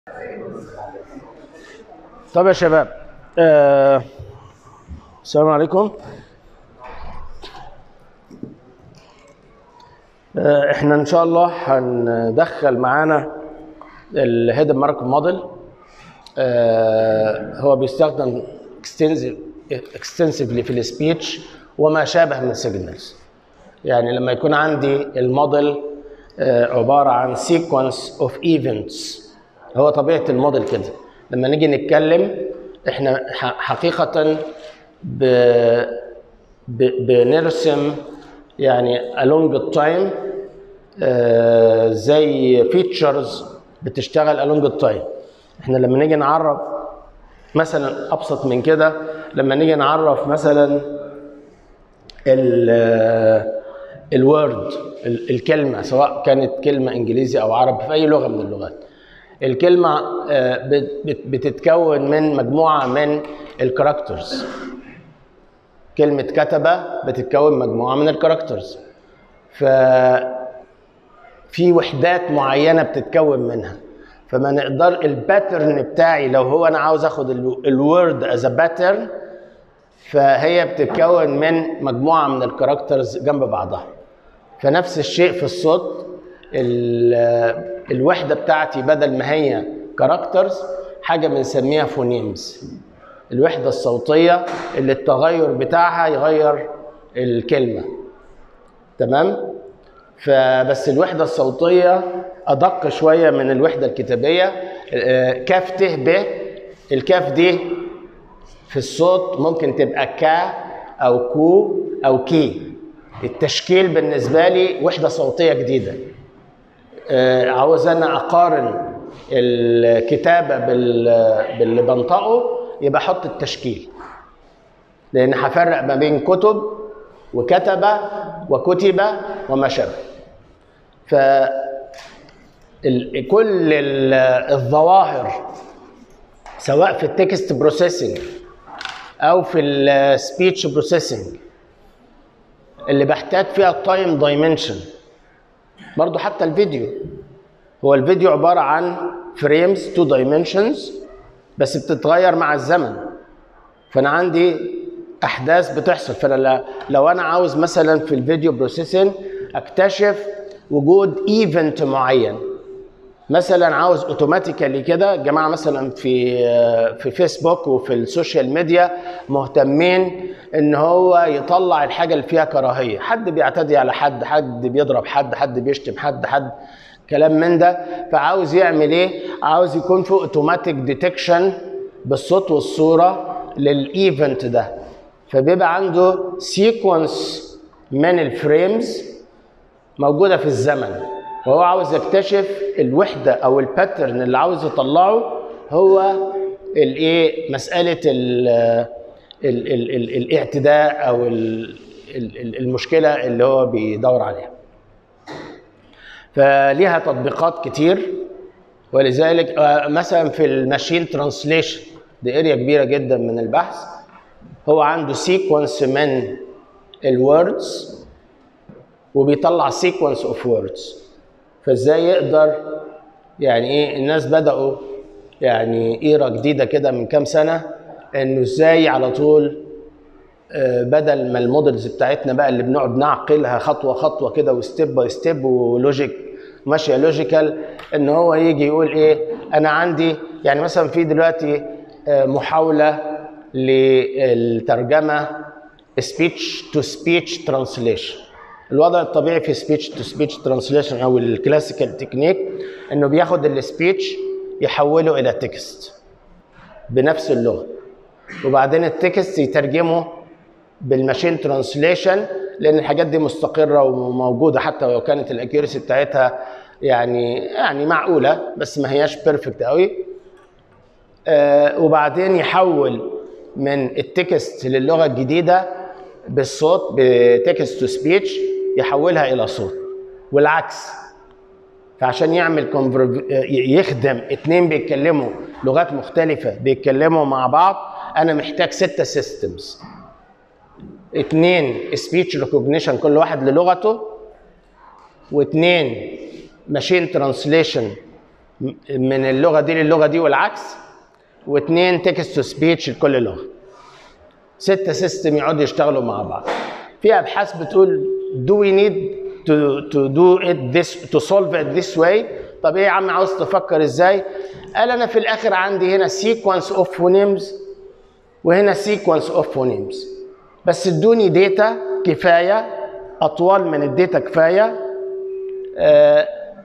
طب يا شباب آه السلام عليكم آه احنا ان شاء الله هندخل معانا الهيدن مارك موديل آه هو بيستخدم اكستنسively في السبيتش وما شابه من سيجنالز يعني لما يكون عندي الموديل آه عباره عن سيكونس اوف ايفنتس هو طبيعه الموديل كده لما نيجي نتكلم احنا حقيقه ب... ب... بنرسم يعني along the time آه زي فيتشرز بتشتغل along the time احنا لما نيجي نعرف مثلا ابسط من كده لما نيجي نعرف مثلا الوورد الكلمه سواء كانت كلمه انجليزي او عربي في اي لغه من اللغات الكلمه بتتكون من مجموعه من الكاركترز كلمه كتبه بتتكون مجموعه من الكاركترز ف في وحدات معينه بتتكون منها فما نقدر الباترن بتاعي لو هو انا عاوز اخد الوورد از باترن فهي بتتكون من مجموعه من الكاركترز جنب بعضها فنفس الشيء في الصوت الوحده بتاعتي بدل ما هي كاركترز حاجه بنسميها فونيمز الوحده الصوتيه اللي التغير بتاعها يغير الكلمه تمام فبس الوحده الصوتيه ادق شويه من الوحده الكتابيه كاف ت ب الكاف دي في الصوت ممكن تبقى كا او كو او كي التشكيل بالنسبه لي وحده صوتيه جديده عاوز انا اقارن الكتابه باللي بنطقه يبقى احط التشكيل لان هفرق ما بين كتب وكتب وكتب وما شابه ف كل الظواهر سواء في التكست بروسيسنج او في السبيتش بروسيسنج اللي بحتاج فيها التايم دايمنشن برضو حتى الفيديو هو الفيديو عبارة عن فريمز تو دايمنشنز بس بتتغير مع الزمن فأنا عندي أحداث بتحصل فأنا لو أنا عاوز مثلا في الفيديو بروسيسنج أكتشف وجود ايفنت معين مثلا عاوز اوتوماتيكالي كده جماعه مثلا في في فيسبوك وفي السوشيال ميديا مهتمين ان هو يطلع الحاجه اللي فيها كراهيه حد بيعتدي على حد حد بيضرب حد حد بيشتم حد حد كلام من ده فعاوز يعمل ايه عاوز يكون في اوتوماتيك ديتكشن بالصوت والصوره للايفنت ده فبيبقى عنده سيكونس من الفريمز موجوده في الزمن وهو عاوز يكتشف الوحده او الباترن اللي عاوز يطلعه هو الايه مساله ال ال ال ال الاعتداء او ال ال المشكله اللي هو بيدور عليها فليها تطبيقات كتير ولذلك مثلا في الماشين ترانسليشن دي اريا كبيره جدا من البحث هو عنده سيكونس من الوردز وبيطلع سيكونس اوف ووردز فازاي يقدر يعني ايه الناس بداوا يعني ايرا جديده كده من كام سنه انه ازاي على طول بدل ما المودلز بتاعتنا بقى اللي بنقعد نعقلها خطوه خطوه كده وستيب باي ستيب ولوجيك ماشيه لوجيكال ان هو يجي يقول ايه انا عندي يعني مثلا في دلوقتي محاوله للترجمه سبيتش تو سبيتش ترانسليشن الوضع الطبيعي في سبيتش تو سبيتش ترانسليشن او الكلاسيكال تكنيك انه بياخد السبيتش يحوله الى تكست بنفس اللغه وبعدين التكست يترجمه بالماشين ترانسليشن لان الحاجات دي مستقره وموجوده حتى لو كانت الاكيورسي بتاعتها يعني يعني معقوله بس ما هياش بيرفكت قوي آه وبعدين يحول من التكست للغه الجديده بالصوت بتكست تو سبيتش يحولها الى صوت والعكس فعشان يعمل يخدم اتنين بيتكلموا لغات مختلفة بيتكلموا مع بعض أنا محتاج ستة سيستمز اتنين سبيتش ريكوجنيشن كل واحد للغته واثنين ماشين ترانسليشن م- من اللغه دي للغه دي والعكس واثنين تكست تو سبيتش لكل لغه ستة سيستم يقعدوا يشتغلوا مع بعض في ابحاث بتقول do we need to, to do it this to solve it this way طب ايه يا عم عاوز تفكر ازاي قال انا في الاخر عندي هنا sequence of phonemes وهنا sequence of phonemes بس ادوني داتا كفايه اطوال من الداتا كفايه آه،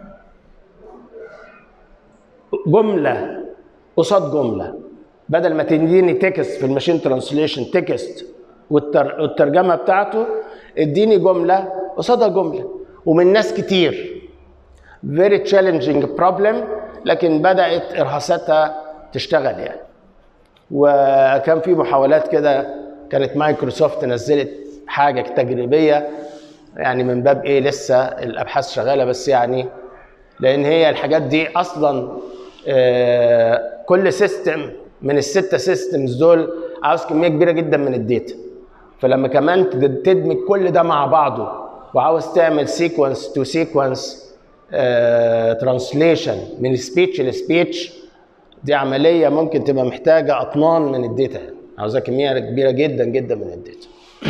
جمله قصاد جمله بدل ما تديني تكست في الماشين ترانسليشن تكست والترجمه بتاعته اديني جمله قصادها جمله ومن ناس كتير very challenging problem لكن بدات ارهاصاتها تشتغل يعني وكان في محاولات كده كانت مايكروسوفت نزلت حاجه تجريبيه يعني من باب ايه لسه الابحاث شغاله بس يعني لان هي الحاجات دي اصلا آه، كل سيستم من الستة سيستمز دول عاوز كميه كبيره جدا من الداتا فلما كمان تد- تدمج كل ده مع بعضه وعاوز تعمل سيكونس تو سيكونس ترانسليشن من سبيتش لسبيتش دي عمليه ممكن تبقى محتاجه اطنان من الداتا عاوزة كميه كبيره جدا جدا من الداتا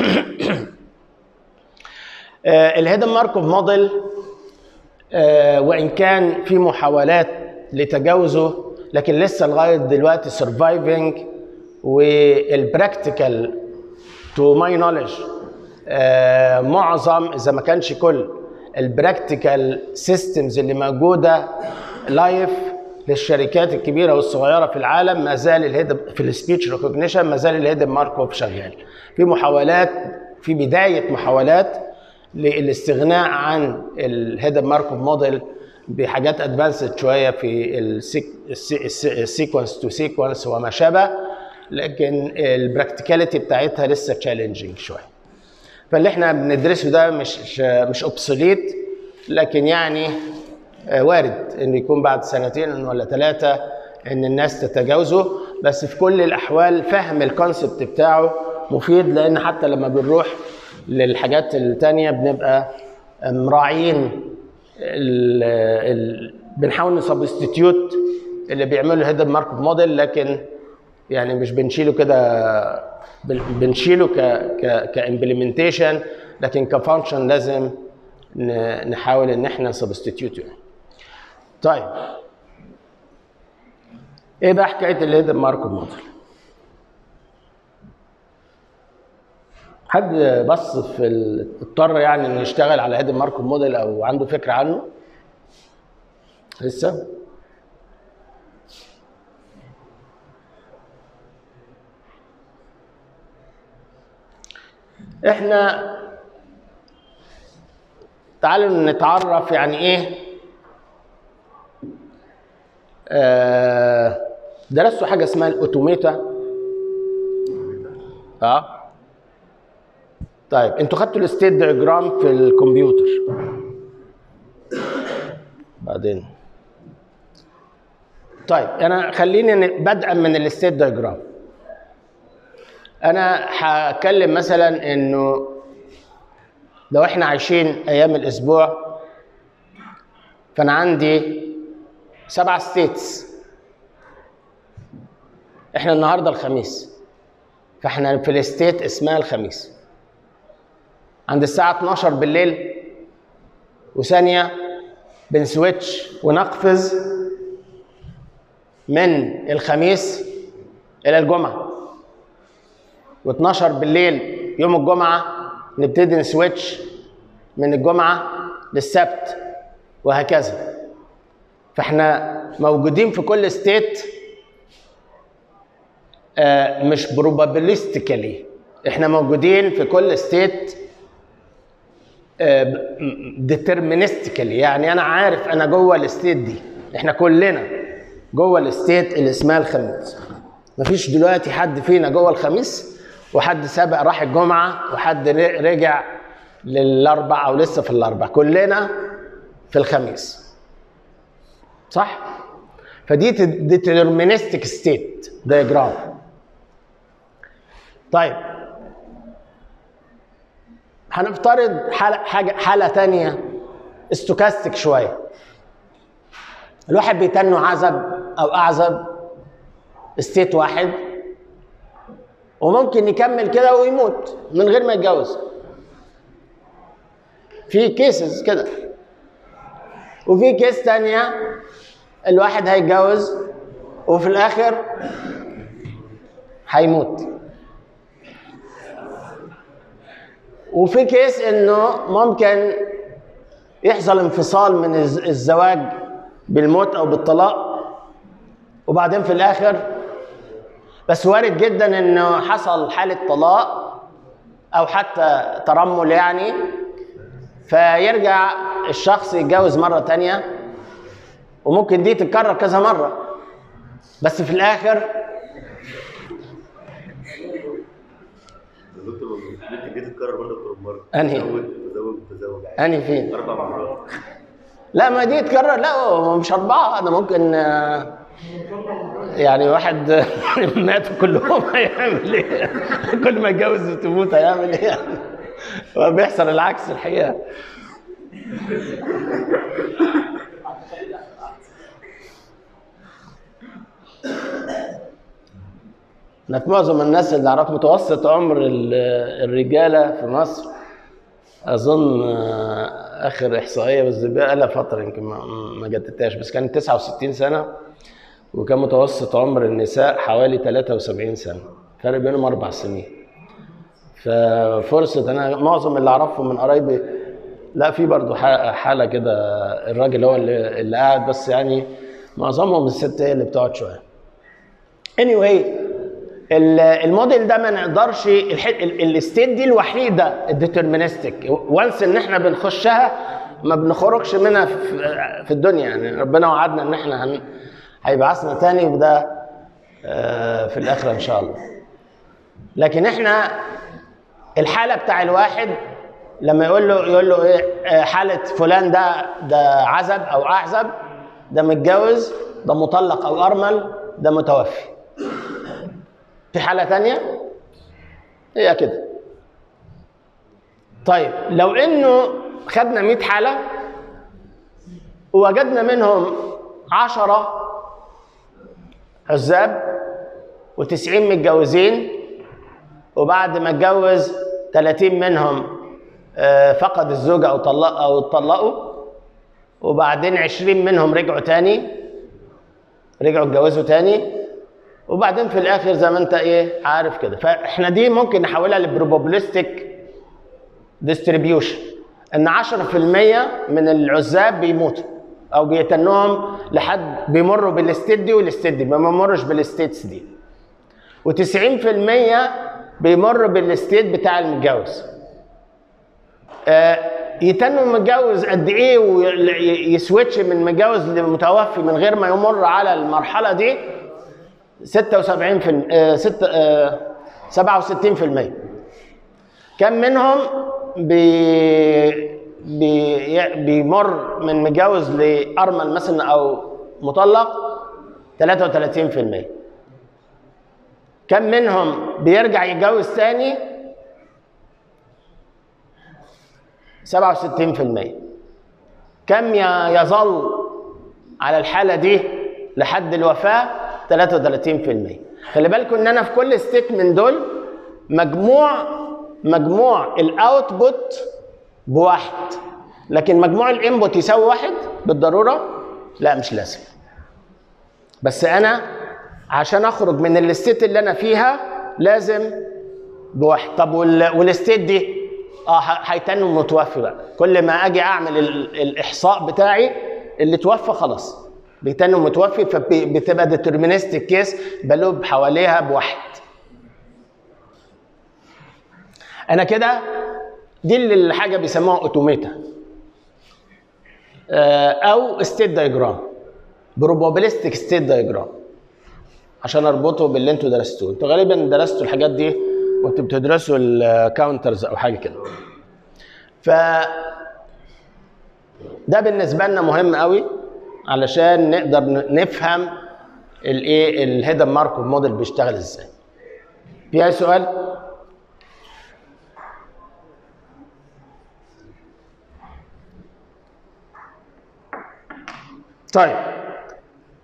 الهيدن ماركوف موديل وان كان في محاولات لتجاوزه لكن لسه لغايه دلوقتي سرفايفنج والبراكتيكال تو ماي نولج معظم اذا ما كانش كل البراكتيكال سيستمز اللي موجوده لايف للشركات الكبيره والصغيره في العالم ما زال الهيد في السبيتش ريكوجنيشن ما زال الهيدن ماركوف شغال في محاولات في بدايه محاولات للاستغناء عن الهيدن ماركوف موديل بحاجات ادفانسد شويه في السيكونس تو سيكونس وما شابه لكن البراكتيكاليتي بتاعتها لسه تشالنجينج شويه فاللي احنا بندرسه ده مش مش اوبسوليت لكن يعني آه، وارد ان يكون بعد سنتين ولا ثلاثه ان الناس تتجاوزه بس في كل الاحوال فهم الكونسبت بتاعه مفيد لان حتى لما بنروح للحاجات التانية بنبقى مراعيين ال ال بنحاول نسبستيتيوت اللي بيعملوا هيدن ماركت موديل لكن يعني مش بنشيله كده بن- بنشيله ك ك كامبلمنتيشن لكن كفانكشن لازم ن- نحاول ان احنا نسبستيتيوت يعني. طيب ايه بقى حكايه الهيدن ماركت موديل؟ حد بص في ال- اضطر يعني انه يشتغل على هيدن ماركت موديل او عنده فكره عنه؟ لسه؟ احنا تعالوا نتعرف يعني ايه آه درستوا حاجه اسمها الاوتوميتا اه طيب انتوا خدتوا الستيت دياجرام في الكمبيوتر بعدين طيب انا خليني ن- بدءا من الستيت دياجرام انا هتكلم مثلا انه لو احنا عايشين ايام الاسبوع فانا عندي سبع ستيتس احنا النهارده الخميس فاحنا في الستيت اسمها الخميس عند الساعة 12 بالليل وثانية بنسويتش ونقفز من الخميس إلى الجمعة و12 بالليل يوم الجمعة نبتدي نسويتش من الجمعة للسبت وهكذا فاحنا موجودين في كل ستيت آه، مش بروبابيليستيكالي احنا موجودين في كل ستيت ديترمينستيكالي يعني انا عارف انا جوه الستيت دي احنا كلنا جوه الستيت اللي اسمها الخميس مفيش دلوقتي حد فينا جوه الخميس وحد سابق راح الجمعه وحد ر- رجع للاربع او لسه في الاربع كلنا في الخميس صح فدي ديترمينستيك ستيت دايجرام طيب هنفترض حالة حاجة حالة تانية استوكاستيك شوية الواحد بيتنه عزب او اعزب ستيت واحد وممكن يكمل كده ويموت من غير ما يتجوز في كيسز كده وفي كيس تانية الواحد هيتجوز وفي الاخر هيموت وفي كيس انه ممكن يحصل انفصال من الز- الزواج بالموت او بالطلاق وبعدين في الاخر بس وارد جدا انه حصل حاله طلاق او حتى ترمل يعني فيرجع الشخص يتجوز مره تانية وممكن دي تتكرر كذا مره بس في الاخر دكتور ممكن دي تتكرر برضه اكتر من مره أنهي؟ تزوج تزوج تزوج عادي انهي فين اربع مرات لا ما دي تكرر لا هو مش أربعة ده ممكن آه، يعني واحد ماتوا كلهم هيعمل ايه؟ كل ما يتجوز وتموت هيعمل ايه يعني؟ هو بيحصل العكس الحقيقة أنا في معظم الناس اللي أعرف متوسط عمر ال- الرجالة في مصر اظن آه، اخر احصائيه بس دي بقى لها فتره يمكن ما ما جددتهاش بس كانت 69 سنه وكان متوسط عمر النساء حوالي 73 سنه فرق بينهم اربع سنين ففرصه انا معظم اللي اعرفهم من قرايبي لا في برضه ح- حاله كده الراجل هو اللي, اللي قاعد بس يعني معظمهم الست هي اللي بتقعد شويه anyway ال- الموديل ده ما نقدرش الح- ال- الستيت دي الوحيده الديترمينستيك وانس ان احنا بنخشها ما بنخرجش منها في, في الدنيا يعني ربنا وعدنا ان احنا هن هيبعثنا تاني وده آه، في الاخره ان شاء الله لكن احنا الحاله بتاع الواحد لما يقول له يقول له ايه آه، حاله فلان ده ده عزب او اعزب ده متجوز ده مطلق او ارمل ده متوفي في حالة تانية هي كده طيب لو انه خدنا 100 حالة ووجدنا منهم 10 عزاب و90 متجوزين وبعد ما اتجوز 30 منهم آه، فقد الزوجة أو طلق أو اتطلقوا وبعدين 20 منهم رجعوا تاني رجعوا اتجوزوا تاني وبعدين في الاخر زي ما انت ايه عارف كده فاحنا دي ممكن نحولها لبروبابلستيك ديستريبيوشن ان 10% من العزاب بيموتوا او بيتنوهم لحد بيمروا بالستيت دي والستيت دي ما بيمرش بالستيتس دي و90% بيمر بالستيت بتاع المتجوز آه، يتنوا متجوز قد ايه ويسويتش من متجوز لمتوفي من غير ما يمر على المرحله دي 76 في الم- آه، ست آه، 67 في المية كم منهم بي بي بيمر من متجوز لأرمل مثلا أو مطلق 33 في المية كم منهم بيرجع يتجوز تاني 67 في المية كم ي- يظل على الحالة دي لحد الوفاة 33% خلي بالكم ان انا في كل ستيت من دول مجموع مجموع الاوتبوت بواحد لكن مجموع الانبوت يساوي واحد بالضروره لا مش لازم بس انا عشان اخرج من الستيت اللي انا فيها لازم بواحد طب وال- والستيت دي اه ه- هيتنوا متوفي بقى كل ما اجي اعمل ال- الاحصاء بتاعي اللي توفى خلاص بيتنوا متوفي فبتبقى ديترمينستيك كيس بلوب حواليها بواحد انا كده دي اللي الحاجه بيسموها اوتوميتا آه، او ستيت دايجرام بروبابيلستيك ستيت دايجرام عشان اربطه باللي انتوا درستوه انتوا غالبا درستوا الحاجات دي وانتوا بتدرسوا الكاونترز او حاجه كده ف ده بالنسبه لنا مهم قوي علشان نقدر ن- نفهم الايه الهيدن ماركوف موديل بيشتغل ازاي في اي سؤال طيب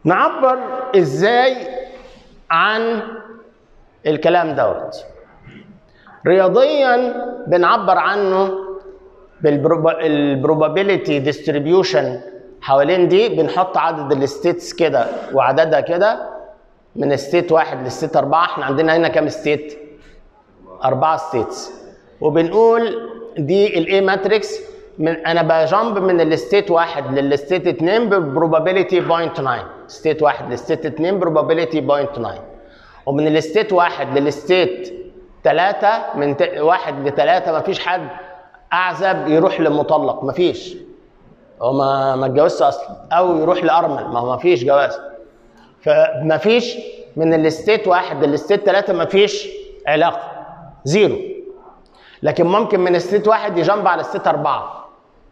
نعبر ازاي عن الكلام دوت رياضيا بنعبر عنه بالبروبابيليتي ديستريبيوشن حوالين دي بنحط عدد الستيتس كده وعددها كده من ستيت واحد لستيت أربعة احنا عندنا هنا كام ستيت؟ أربعة ستيتس وبنقول دي الاي ماتريكس من انا بجامب من الستيت واحد للستيت اتنين ببروبابيلتي 0.9 ستيت واحد لستيت اتنين بروبابيلتي 0.9 ومن الستيت واحد للستيت ثلاثة من ت... واحد لثلاثة مفيش حد أعزب يروح لمطلق مفيش هو ما ما اتجوزش أصلا أو يروح لأرمل ما هو مفيش جواز فمفيش من الستيت واحد للستيت ثلاثة مفيش علاقة زيرو لكن ممكن من ستيت واحد يجنب على ستيت أربعة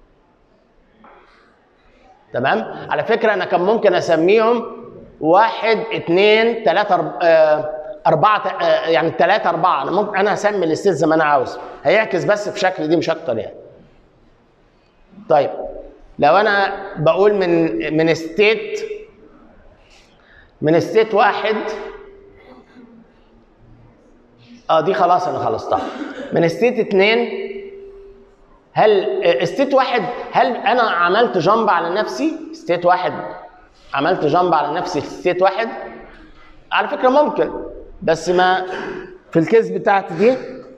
تمام على فكرة أنا كان ممكن أسميهم واحد اثنين ثلاثة أرب... آه، أربعة آه، يعني ثلاثة أربعة أنا ممكن أنا أسمي الستيت زي ما أنا عاوز هيعكس بس في شكل دي مش أكتر يعني طيب لو أنا بقول من من ستيت من ستيت واحد اه دي خلاص انا خلصتها من ستيت اتنين هل آه، ستيت واحد هل انا عملت جامب على نفسي ستيت واحد عملت جامب على نفسي في ستيت واحد على فكره ممكن بس ما في الكيس بتاعتي دي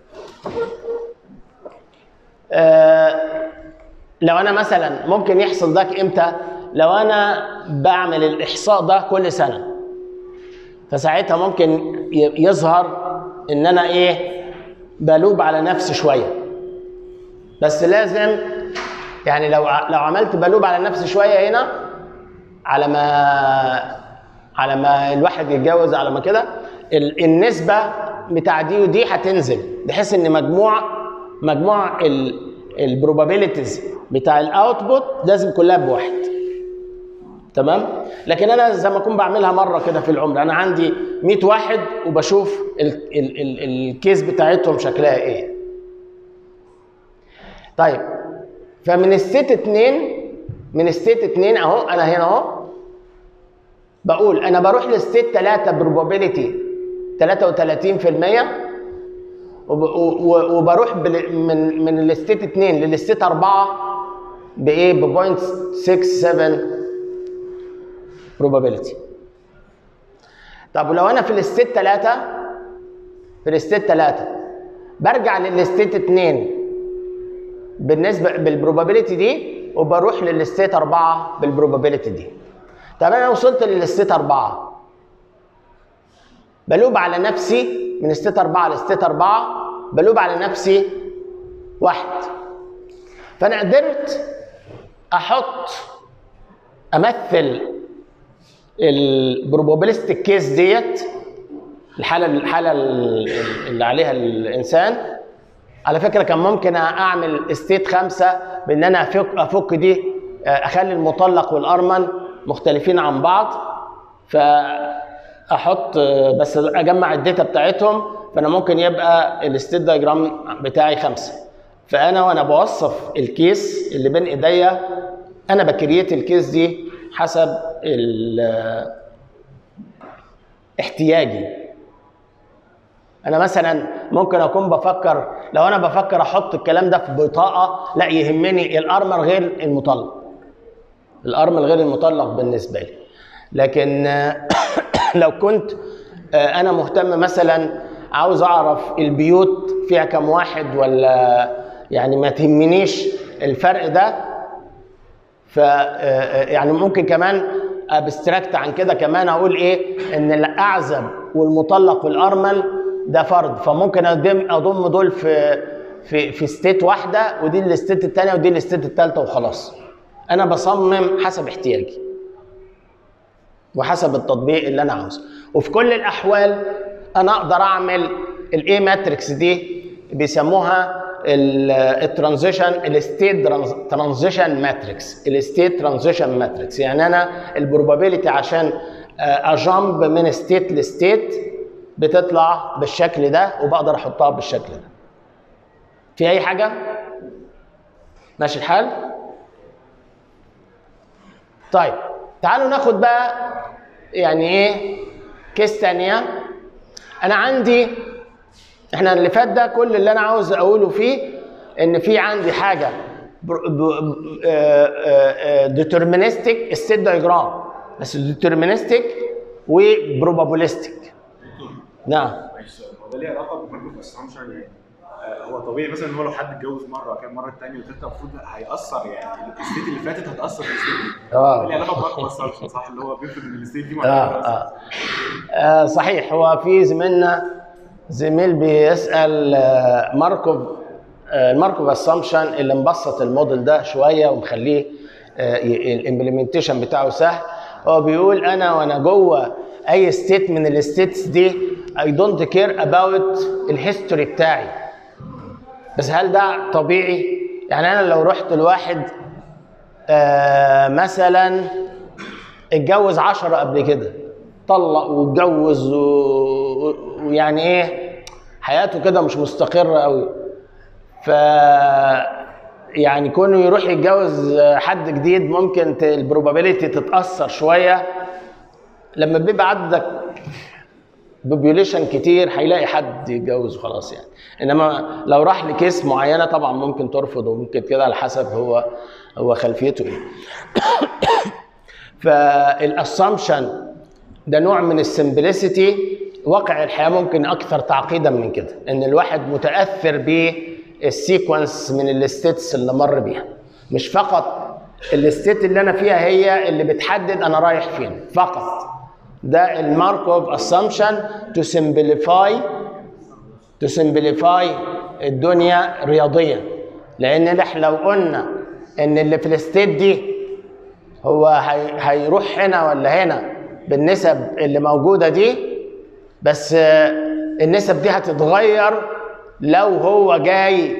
آه لو انا مثلا ممكن يحصل ده امتى لو انا بعمل الاحصاء ده كل سنه فساعتها ممكن ي- يظهر ان انا ايه بلوب على نفسي شويه بس لازم يعني لو ع- لو عملت بلوب على نفسي شويه هنا على ما على ما الواحد يتجوز على ما كده ال- النسبه بتاع دي ودي هتنزل بحيث ان مجموع مجموع البروبابيلتيز بتاع الاوتبوت لازم كلها بواحد تمام لكن انا زي ما اكون بعملها مره كده في العمر انا عندي 100 واحد وبشوف ال ال ال الكيس بتاعتهم شكلها ايه طيب فمن ستيت اتنين من ستيت اتنين اهو انا هنا اهو بقول انا بروح لستيت 3 بروبابيلتي 33% وب- و- وبروح بال- من من الستيت 2 للستيت 4 بايه ب 0.67 probability طب ولو انا في الستيت 3 في الستيت 3 برجع للستيت 2 بالنسبه بالبروبابيلتي دي وبروح للستيت 4 بالبروبابيلتي دي طب انا وصلت للستيت 4 بلوب على نفسي من ستيت 4 لستيت 4 بلوب على نفسي واحد فانا قدرت احط امثل البروبابيلستيك كيس ديت الحاله الحاله اللي عليها الانسان على فكره كان ممكن اعمل ستيت خمسه بان انا افك افك دي اخلي المطلق والارمن مختلفين عن بعض فاحط بس اجمع الداتا بتاعتهم فانا ممكن يبقى الستيت دايجرام بتاعي خمسه فانا وانا بوصف الكيس اللي بين ايديا انا بكريت الكيس دي حسب ال- احتياجي انا مثلا ممكن اكون بفكر لو انا بفكر احط الكلام ده في بطاقه لا يهمني الارمر غير المطلق الارمر غير المطلق بالنسبه لي لكن لو كنت انا مهتم مثلا عاوز اعرف البيوت فيها كم واحد ولا يعني ما تهمنيش الفرق ده ف يعني ممكن كمان ابستراكت عن كده كمان اقول ايه ان الاعزب والمطلق والارمل ده فرد فممكن اضم اضم دول في في في ستيت واحده ودي الستيت الثانيه ودي الستيت الثالثه وخلاص انا بصمم حسب احتياجي وحسب التطبيق اللي انا عاوزه وفي كل الاحوال انا اقدر اعمل الاي ماتريكس دي بيسموها الترانزيشن الستيت ترانزيشن ماتريكس الستيت ترانزيشن ماتريكس يعني انا البروبابيلتي عشان اجامب من ستيت لستيت بتطلع بالشكل ده وبقدر احطها بالشكل ده في اي حاجه ماشي الحال طيب تعالوا ناخد بقى يعني ايه كيس تانية انا عندي احنا اللي فات ده كل اللي انا عاوز اقوله فيه ان في عندي حاجه ديترمينستيك ستيت دايجرام بس ديترمينستيك وبروبابيلستيك نعم معلش هو ده ليه علاقه بالمايكرو اسامبشن يعني آه، هو طبيعي مثلا ان هو لو حد اتجوز مره كان مره الثانيه والثالثه المفروض هيأثر يعني الستيت اللي فاتت هتأثر في الستيت دي آه. ده ليه علاقه بالمايكرو اسامبشن صح اللي هو بيفرض ان الستيت دي آه, مع آه. آه صحيح هو في زميلنا زميل بيسال آه، ماركوف آه، الماركوف اسامبشن اللي مبسط الموديل ده شويه ومخليه الامبلمنتيشن بتاعه سهل هو بيقول انا وانا جوه اي ستيت من الستيتس دي اي دونت كير اباوت الهيستوري بتاعي بس هل ده طبيعي؟ يعني انا لو رحت لواحد آه مثلا اتجوز عشرة قبل كده طلق واتجوز و- ويعني ايه حياته كده مش مستقرة قوي ف يعني كونه يروح يتجوز حد جديد ممكن ت- البروبابيليتي تتأثر شوية لما بيبقى عندك بوبيوليشن كتير هيلاقي حد يتجوز وخلاص يعني انما لو راح لكيس معينه طبعا ممكن ترفض وممكن كده على حسب هو هو خلفيته ايه فالاسامبشن ده نوع من السمبلسيتي واقع الحياه ممكن اكثر تعقيدا من كده ان الواحد متاثر بالسيكونس من الستيتس اللي مر بيها مش فقط الستيت اللي انا فيها هي اللي بتحدد انا رايح فين فقط ده الماركوف اسامبشن تو سمبليفاي تو سمبليفاي الدنيا رياضيا لان احنا لو قلنا ان اللي في الستيت دي هو هي هيروح هنا ولا هنا بالنسب اللي موجوده دي بس آه، النسب دي هتتغير لو هو جاي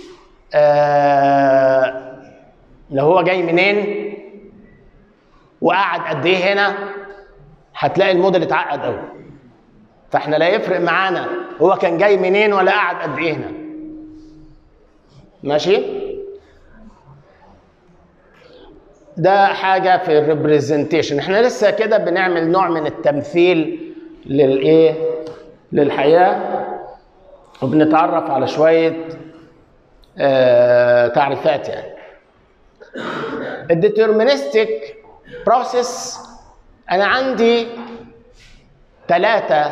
آه، لو هو جاي منين وقعد قد ايه هنا هتلاقي الموديل اتعقد قوي فاحنا لا يفرق معانا هو كان جاي منين ولا قعد قد ايه هنا ماشي ده حاجه في الريبريزنتيشن احنا لسه كده بنعمل نوع من التمثيل للايه للحياه وبنتعرف على شويه آه تعريفات يعني الديترمينستيك بروسيس انا عندي ثلاثه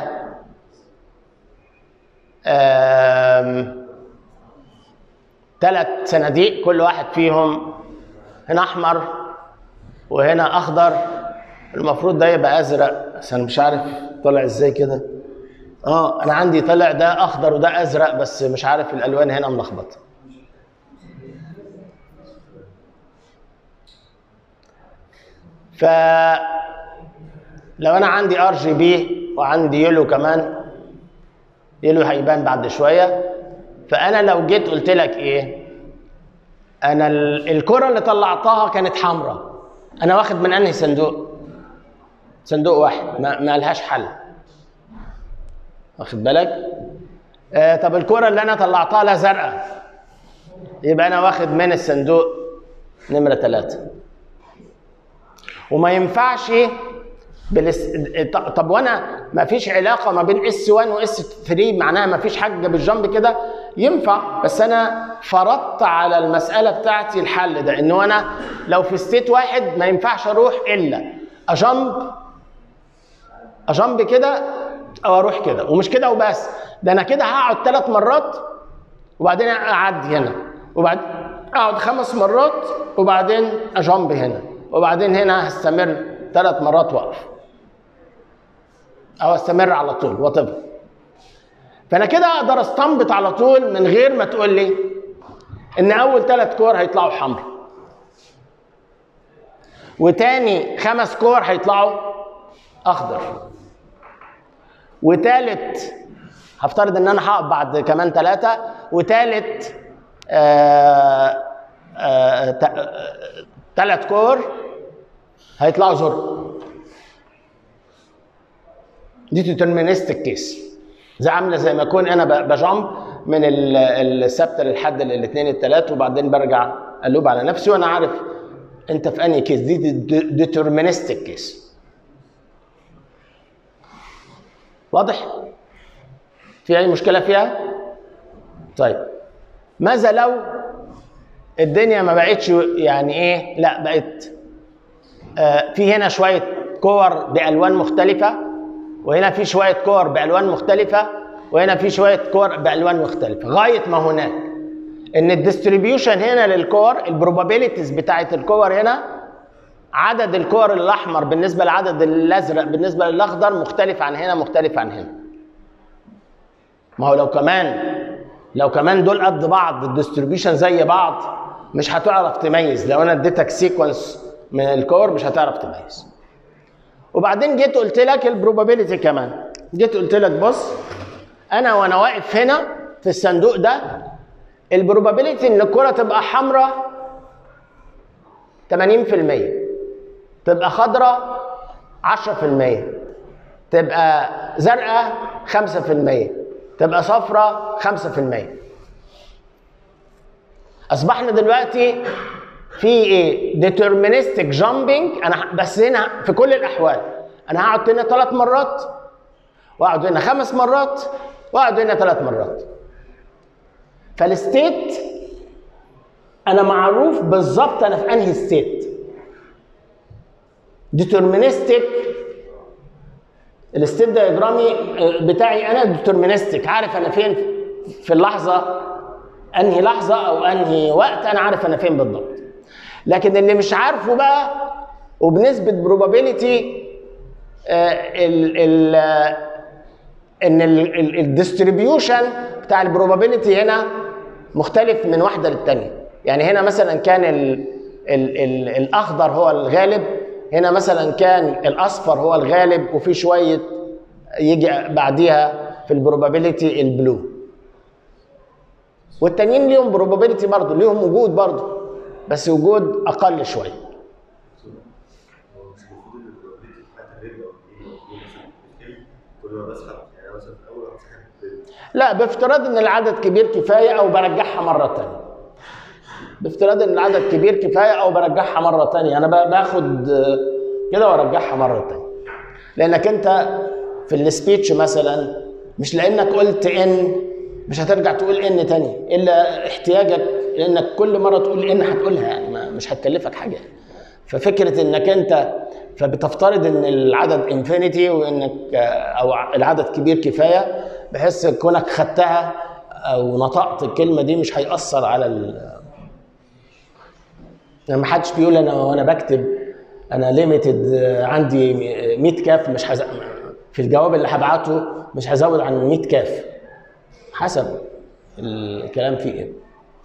ثلاث صناديق كل واحد فيهم هنا احمر وهنا اخضر المفروض ده يبقى ازرق بس انا مش عارف طلع ازاي كده اه انا عندي طلع ده اخضر وده ازرق بس مش عارف الالوان هنا ملخبطه ف لو انا عندي ار جي بي وعندي يلو كمان يلو هيبان بعد شويه فانا لو جيت قلت لك ايه انا ال- الكره اللي طلعتها كانت حمراء انا واخد من انهي صندوق صندوق واحد ما, ما لهاش حل واخد بالك آه طب الكره اللي انا طلعتها لا زرقاء يبقى انا واخد من الصندوق نمره ثلاثة وما ينفعش بالس... ط- طب وانا ما فيش علاقه ما بين اس 1 واس 3 معناها ما فيش حاجه بالجنب كده ينفع بس انا فرضت على المساله بتاعتي الحل ده انه انا لو في ستيت واحد ما ينفعش اروح الا اجنب اجنب كده او اروح كده ومش كده وبس ده انا كده هقعد ثلاث مرات وبعدين اعدي هنا وبعد اقعد خمس مرات وبعدين اجنب هنا وبعدين هنا هستمر ثلاث مرات واقف او استمر على طول وات فانا كده اقدر استنبط على طول من غير ما تقول لي ان اول ثلاث كور هيطلعوا حمر وتاني خمس كور هيطلعوا اخضر وتالت هفترض ان انا هقف بعد كمان ثلاثه وتالت آه آه ثلاث كور هيطلعوا زرق دي ديترمينستك كيس زي عامله زي ما اكون انا ب- بجامب من ال- الثابته للحد الاثنين الثلاث وبعدين برجع الوب على نفسي وانا عارف انت في انهي كيس دي ديترمينستك كيس واضح في اي مشكله فيها طيب ماذا لو الدنيا ما بقتش يعني ايه لا بقت آه في هنا شويه كور بالوان مختلفه وهنا في شويه كور بالوان مختلفه وهنا في شويه كور بالوان مختلفه غايه ما هناك ان الديستريبيوشن هنا للكور البروبابيلتيز بتاعت الكور هنا عدد الكور الاحمر بالنسبه لعدد الازرق بالنسبه للاخضر مختلف عن هنا مختلف عن هنا ما هو لو كمان لو كمان دول قد بعض الديستريبيوشن زي بعض مش هتعرف تميز لو انا اديتك سيكونس من الكور مش هتعرف تميز وبعدين جيت قلت لك البروبابيلتي كمان جيت قلت لك بص انا وانا واقف هنا في الصندوق ده البروبابيلتي ان الكره تبقى حمراء 80% تبقى خضراء 10% تبقى زرقاء 5% تبقى صفراء 5% اصبحنا دلوقتي في ايه ديترمينستيك جامبنج انا ه- بس هنا في كل الاحوال انا هقعد هنا ثلاث مرات واقعد هنا خمس مرات واقعد هنا ثلاث مرات فالستيت انا معروف بالظبط انا في انهي ستيت ديترمينستيك الستيت دايجرامي بتاعي انا ديترمينستيك عارف انا فين في اللحظه انهي لحظه او انهي وقت انا عارف انا فين بالضبط لكن اللي مش عارفه بقى وبنسبه بروبابيلتي ال ال ان الديستريبيوشن بتاع البروبابيلتي هنا مختلف من واحده للتانيه يعني هنا مثلا كان ال ال ال الاخضر هو الغالب هنا مثلا كان الاصفر هو الغالب وفي شويه يجي بعديها في البروبابيلتي البلو والتانيين ليهم بروبابيلتي برضه ليهم وجود برضه بس وجود اقل شويه هو مش المفروض ان البروبابيلتي بتاعت الرجل او ايه مثلا كل ما بسحب يعني أنا مثلا في الاول بسحب لا بافتراض ان العدد كبير كفايه او برجعها مره تانية بافتراض ان العدد كبير كفايه او برجعها مره تانية انا ب- باخد آه، كده وارجعها مره تانية لانك انت في السبيتش مثلا مش لانك قلت ان مش هترجع تقول ان تاني الا احتياجك لانك كل مره تقول ان هتقولها يعني ما مش هتكلفك حاجه ففكره انك انت فبتفترض ان العدد انفينيتي وانك آه، او ع- العدد كبير كفايه بحيث كونك خدتها او نطقت الكلمه دي مش هيأثر على ال يعني ما حدش بيقول انا وانا بكتب انا ليميتد عندي 100 كاف مش هز... في الجواب اللي هبعته مش هزود عن 100 كاف حسب الكلام فيه ايه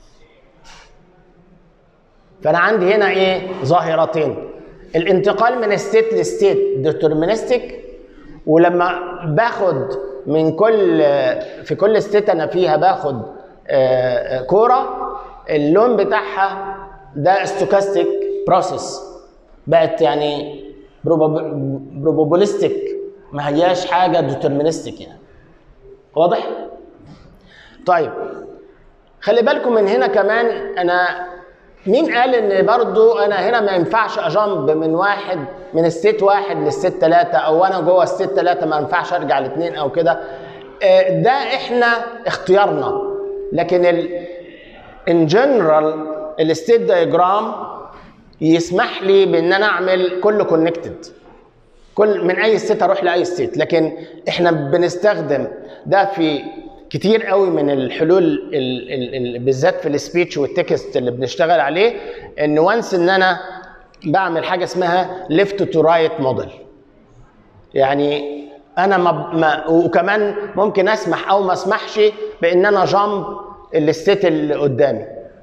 فانا عندي هنا ايه ظاهرتين الانتقال من ستيت لستيت ديترمينستيك ولما باخد من كل في كل ستيت انا فيها باخد آه، آه، كوره اللون بتاعها ده استوكاستيك بروسيس بقت يعني بروبابيلستيك ما هياش حاجه ديترمينستيك يعني واضح؟ طيب خلي بالكم من هنا كمان انا مين قال ان برضو انا هنا ما ينفعش اجامب من واحد من ستيت واحد للستيت ثلاثة او انا جوه ستيت ثلاثة ما ينفعش ارجع لاثنين او كده آه، ده احنا اختيارنا لكن ال ان جنرال الستيت دايجرام يسمح لي بان انا اعمل كله كونكتد كل من اي ستيت اروح لاي ستيت لكن احنا بنستخدم ده في كتير قوي من الحلول ال ال ال بالذات في السبيتش والتكست اللي بنشتغل عليه ان وانس ان انا بعمل حاجه اسمها ليفت تو رايت موديل يعني انا ما, ما وكمان ممكن اسمح او ما اسمحش بان انا جامب الستيت اللي قدامي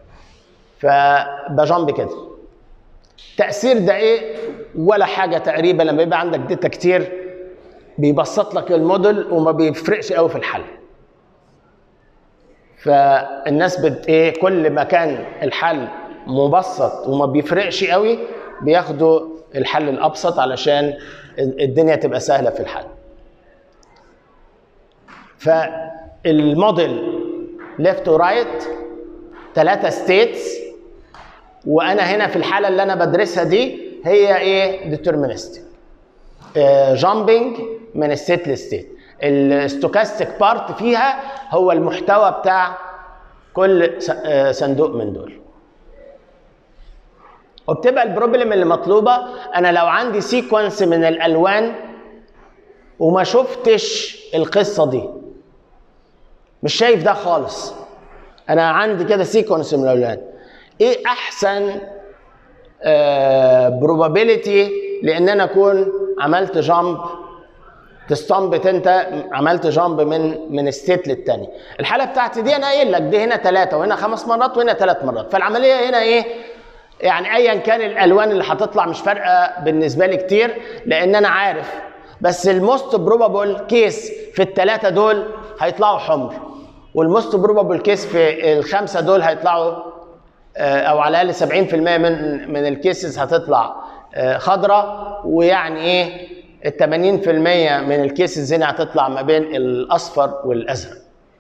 فبجامب كده تاثير ده ايه ولا حاجه تقريبا لما يبقى عندك داتا كتير بيبسط لك الموديل وما بيفرقش قوي في الحل فالناس بت ايه كل ما كان الحل مبسط وما بيفرقش قوي بياخدوا الحل الابسط علشان الدنيا تبقى سهله في الحل فالموديل ليفت ورايت ثلاثة ستيتس وانا هنا في الحاله اللي انا بدرسها دي هي ايه ديترمينستيك جامبنج من ستيت لستيت الستوكاستيك بارت فيها هو المحتوى بتاع كل س- آه، صندوق من دول وبتبقى البروبلم اللي مطلوبه انا لو عندي سيكونس من الالوان وما شفتش القصه دي مش شايف ده خالص انا عندي كده سيكونس من الالوان ايه احسن بروبابيليتي لان انا اكون عملت جامب تستنبط انت عملت جامب من من ستيت للتاني الحاله بتاعتي دي انا قايل لك دي هنا ثلاثه وهنا خمس مرات وهنا ثلاث مرات فالعمليه هنا ايه يعني ايا كان الالوان اللي هتطلع مش فارقه بالنسبه لي كتير لان انا عارف بس الموست بروبابل كيس في الثلاثه دول هيطلعوا حمر والموست بروبابل كيس في الخمسه دول هيطلعوا آه، او على الاقل 70% من من الكيسز هتطلع آه، خضراء ويعني ايه ال 80% من الكيسز هنا هتطلع ما بين الاصفر والازرق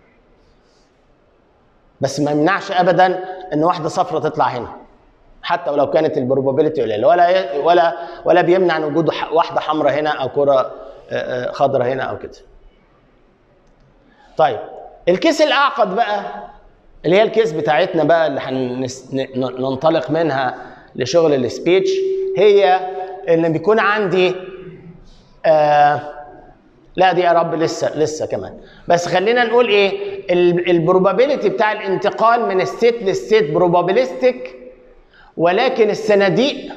بس ما يمنعش ابدا ان واحده صفرة تطلع هنا حتى ولو كانت البروبابيلتي قليله ولا ولا ولا بيمنع عن وجود ح- واحده حمراء هنا او كره آه، آه، خضراء هنا او كده طيب الكيس الاعقد بقى اللي هي الكيس بتاعتنا بقى اللي هننطلق منها لشغل السبيتش هي ان بيكون عندي آه لا دي يا رب لسه لسه كمان بس خلينا نقول ايه البروبابيلتي بتاع الانتقال من ستيت لستيت بروبابيلستيك ولكن الصناديق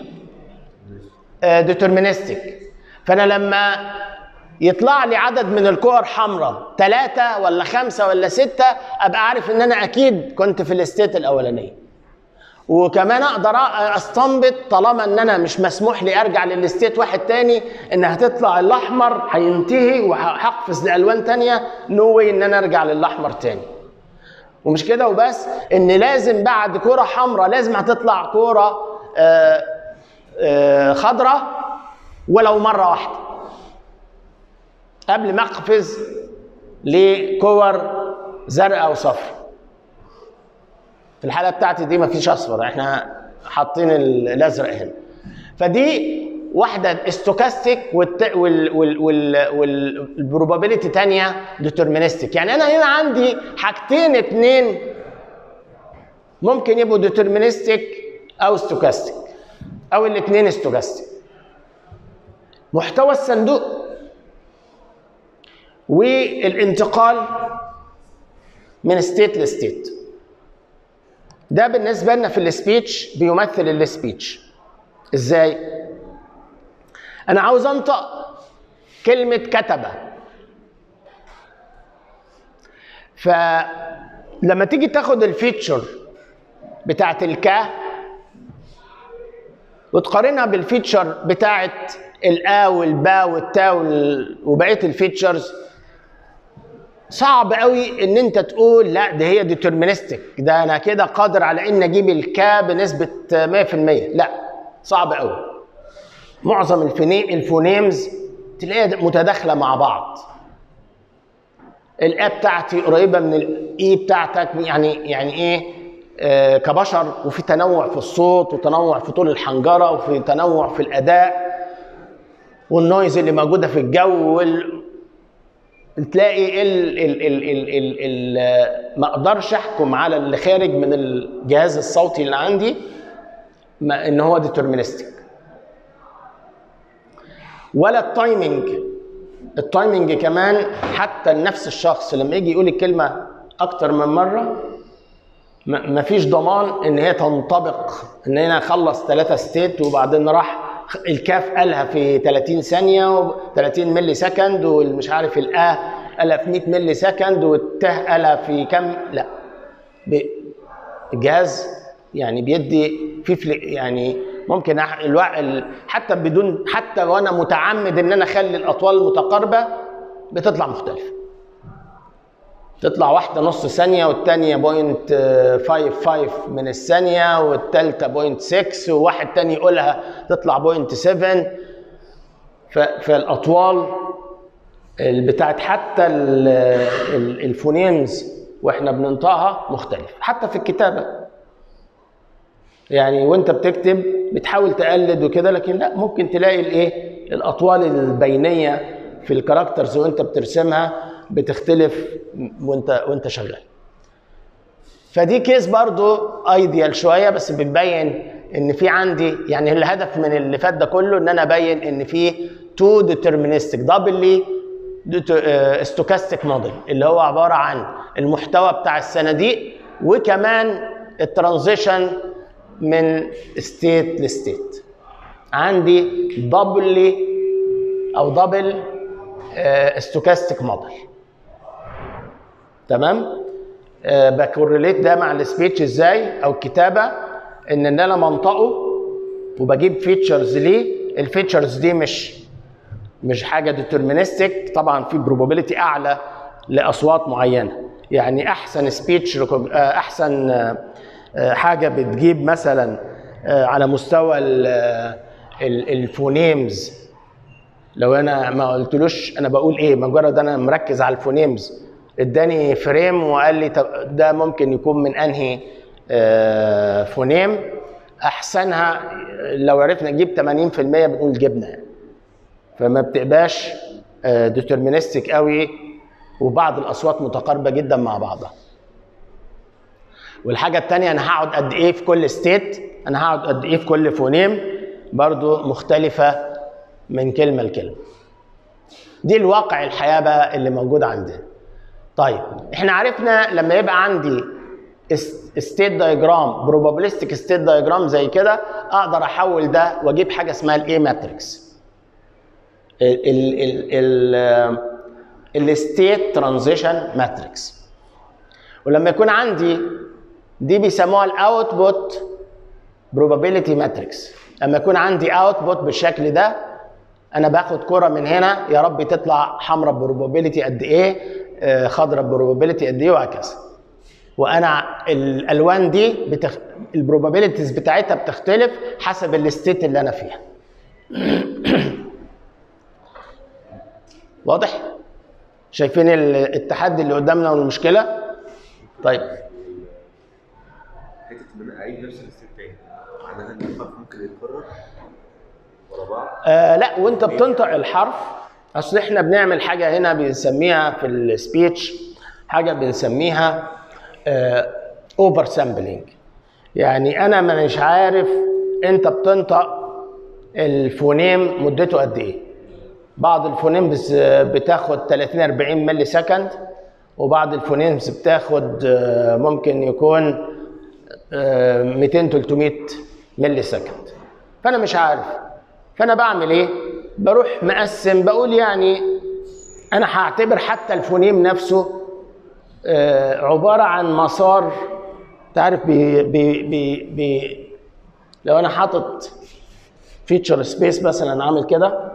ديترمينستيك فانا لما يطلع لي عدد من الكور حمراء ثلاثة ولا خمسة ولا ستة أبقى عارف إن أنا أكيد كنت في الاستيت الأولانية. وكمان أقدر أستنبط طالما إن أنا مش مسموح لي أرجع للاستيت واحد تاني إن هتطلع الأحمر هينتهي وهقفز لألوان تانية نو واي إن أنا أرجع للأحمر تاني. ومش كده وبس إن لازم بعد كرة حمراء لازم هتطلع كرة آه، آه، خضراء ولو مرة واحدة. قبل ما اقفز لكور زرقاء وصفراء في الحاله بتاعتي دي مفيش اصفر احنا حاطين ال- الازرق هنا فدي واحده استوكاستيك والبروبابيلتي تانية ديترمينستيك يعني انا هنا عندي حاجتين اتنين ممكن يبقوا ديترمينستيك او استوكاستيك او الاثنين استوكاستيك محتوى الصندوق والانتقال من ستيت لستيت ده بالنسبه لنا في السبيتش بيمثل السبيتش ازاي انا عاوز انطق كلمه كتبه فلما تيجي تاخد الفيتشر بتاعت الكا وتقارنها بالفيتشر بتاعت الا والبا والتا وال- وبقيه الفيتشرز صعب قوي ان انت تقول لا ده هي ديترمينستيك ده انا كده قادر على ان اجيب الكا بنسبه 100% لا صعب قوي معظم الفني الفونيمز تلاقيها متداخله مع بعض الا بتاعتي قريبه من الاي بتاعتك يعني يعني ايه آه كبشر وفي تنوع في الصوت وتنوع في طول الحنجره وفي تنوع في الاداء والنويز اللي موجوده في الجو وال... تلاقي ال ال ال ال ال ال ما اقدرش احكم على اللي خارج من الجهاز الصوتي اللي عندي ما ان هو ديترمينستيك ولا التايمنج التايمنج كمان حتى نفس الشخص لما يجي يقول الكلمه اكتر من مره ما فيش ضمان ان هي تنطبق ان هنا خلص ثلاثة ستيت وبعدين راح الكاف قالها في 30 ثانية و 30 ملي سكند والمش عارف الآ قالها في 100 ملي سكند والته قالها في كم لا ب- الجهاز يعني بيدي في فل- يعني ممكن أح- الوع... ال- حتى بدون حتى وانا متعمد ان انا اخلي الاطوال المتقاربه بتطلع مختلفه تطلع واحدة نص ثانية والتانية بوينت فايف فايف من الثانية والتالتة بوينت سكس وواحد تاني يقولها تطلع بوينت سفن فالأطوال ال- بتاعت حتى ال- ال- الفونيمز واحنا بننطقها مختلف حتى في الكتابة يعني وانت بتكتب بتحاول تقلد وكده لكن لا ممكن تلاقي الايه الاطوال البينيه في الكاركترز وانت بترسمها بتختلف وانت وانت شغال فدي كيس برضو ايديال شويه بس بتبين ان في عندي يعني الهدف من اللي فات ده كله ان انا ابين ان في تو ديترمينستيك دبلي ستوكاستيك موديل اللي هو عباره عن المحتوى بتاع الصناديق وكمان الترانزيشن من ستيت لستيت عندي دبلي او دبل ستوكاستيك موديل تمام آه، بكورليت ده مع السبيتش ازاي او الكتابه ان ان انا منطقه وبجيب فيتشرز ليه الفيتشرز دي مش مش حاجه ديترمينستيك طبعا في بروبابيلتي اعلى لاصوات معينه يعني احسن سبيتش احسن آه، آه، حاجه بتجيب مثلا آه، على مستوى ال- آه، ال- الفونيمز لو انا ما قلتلوش انا بقول ايه مجرد انا مركز على الفونيمز اداني فريم وقال لي طب ده ممكن يكون من انهي آه، فونيم احسنها لو عرفنا نجيب 80% بنقول جبنا يعني فما بتبقاش ديترمينستيك قوي وبعض الاصوات متقاربه جدا مع بعضها والحاجه الثانيه انا هقعد قد ايه في كل ستيت انا هقعد قد ايه في كل فونيم برضو مختلفه من كلمه لكلمه دي الواقع الحياه بقى اللي موجود عندنا طيب احنا عرفنا لما يبقى عندي ستيت دايجرام بروبابيلستيك ستيت دايجرام زي كده اقدر احول ده واجيب حاجه اسمها الاي ماتريكس الستيت ترانزيشن ماتريكس ولما يكون عندي دي بيسموها الاوتبوت probability ماتريكس لما يكون عندي اوتبوت بالشكل ده انا باخد كرة من هنا يا رب تطلع حمراء بروبابيلتي قد ايه آه، خضراء بروبابيلتي قد ايه وهكذا وانا الالوان دي بتخ... البروبابيلتيز بتاعتها بتختلف حسب الستيت اللي انا فيها واضح شايفين ال- التحدي اللي قدامنا والمشكله طيب حته ان انا اعيد نفس الستيب تاني معناها ان الخط ممكن يتكرر ورا بعض آه لا وانت بتنطق الحرف اصل احنا بنعمل حاجه هنا بنسميها في السبيتش حاجه بنسميها اوفر سامبلينج يعني انا ما مش عارف انت بتنطق الفونيم مدته قد ايه بعض الفونيمز بتاخد 30 40 ملي سكند وبعض الفونيمز بتاخد آه، ممكن يكون آه، 200 300 ملي سكند فانا مش عارف فانا بعمل ايه بروح مقسم بقول يعني انا هعتبر حتى الفونيم نفسه آه، عباره عن مسار تعرف بي بي بي بي لو انا حاطط فيتشر سبيس مثلا عامل كده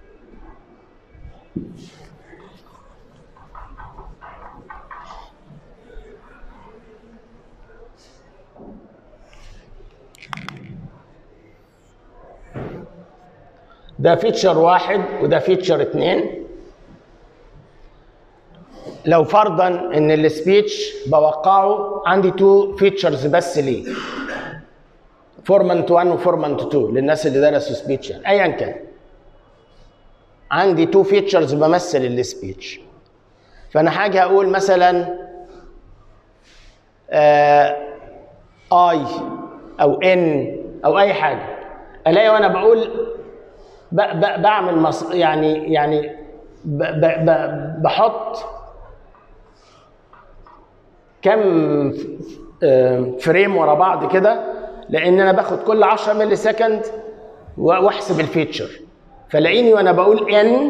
ده فيتشر واحد وده فيتشر اتنين لو فرضا ان السبيتش بوقعه عندي تو فيتشرز بس ليه فورمانت 1 وفورمانت 2 للناس اللي درسوا سبيتش يعني ايا كان عندي تو فيتشرز بمثل السبيتش فانا هاجي اقول مثلا اي او ان او اي حاجه الاقي وانا بقول ب ب بعمل مص... يعني يعني ب ب ب بحط كم آه، فريم ورا بعض كده لان انا باخد كل 10 ملي سكند و- واحسب الفيتشر فلاقيني وانا بقول ان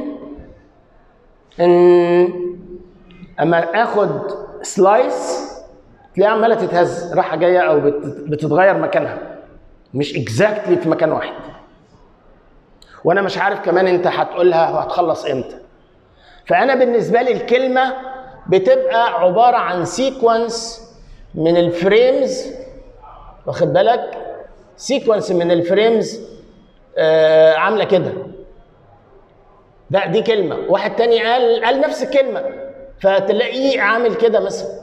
ان اما اخد سلايس تلاقيها عماله تتهز رايحه جايه او بت- بتتغير مكانها مش اكزاكتلي في مكان واحد وانا مش عارف كمان انت هتقولها وهتخلص امتى فانا بالنسبه لي الكلمه بتبقى عباره عن سيكونس من الفريمز واخد بالك سيكونس من الفريمز آه عامله كده ده دي كلمه واحد تاني قال قال نفس الكلمه فتلاقيه عامل كده مثلا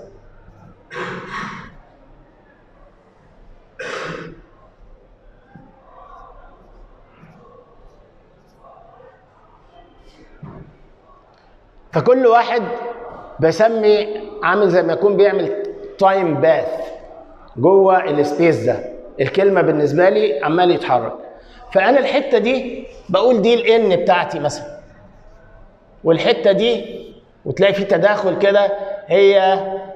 فكل واحد بسمي عامل زي ما يكون بيعمل تايم باث جوه السبيس ده الكلمه بالنسبه لي عمال يتحرك فانا الحته دي بقول دي الان بتاعتي مثلا والحته دي وتلاقي في تداخل كده هي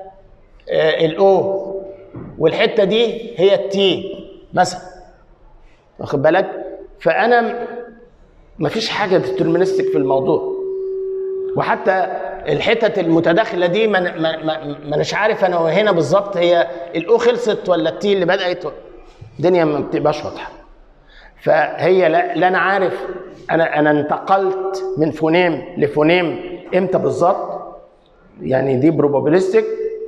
الاو والحته دي هي التي مثلا واخد بالك فانا مفيش حاجه ديترمينستك في الموضوع وحتى الحتت المتداخله دي ما ما ما ما اناش عارف انا هنا بالظبط هي الاو خلصت ولا التي اللي بدات الدنيا ما بتبقاش واضحه فهي لا, لا انا عارف انا انا انتقلت من فونيم لفونيم امتى بالظبط يعني دي بروبابيلستيك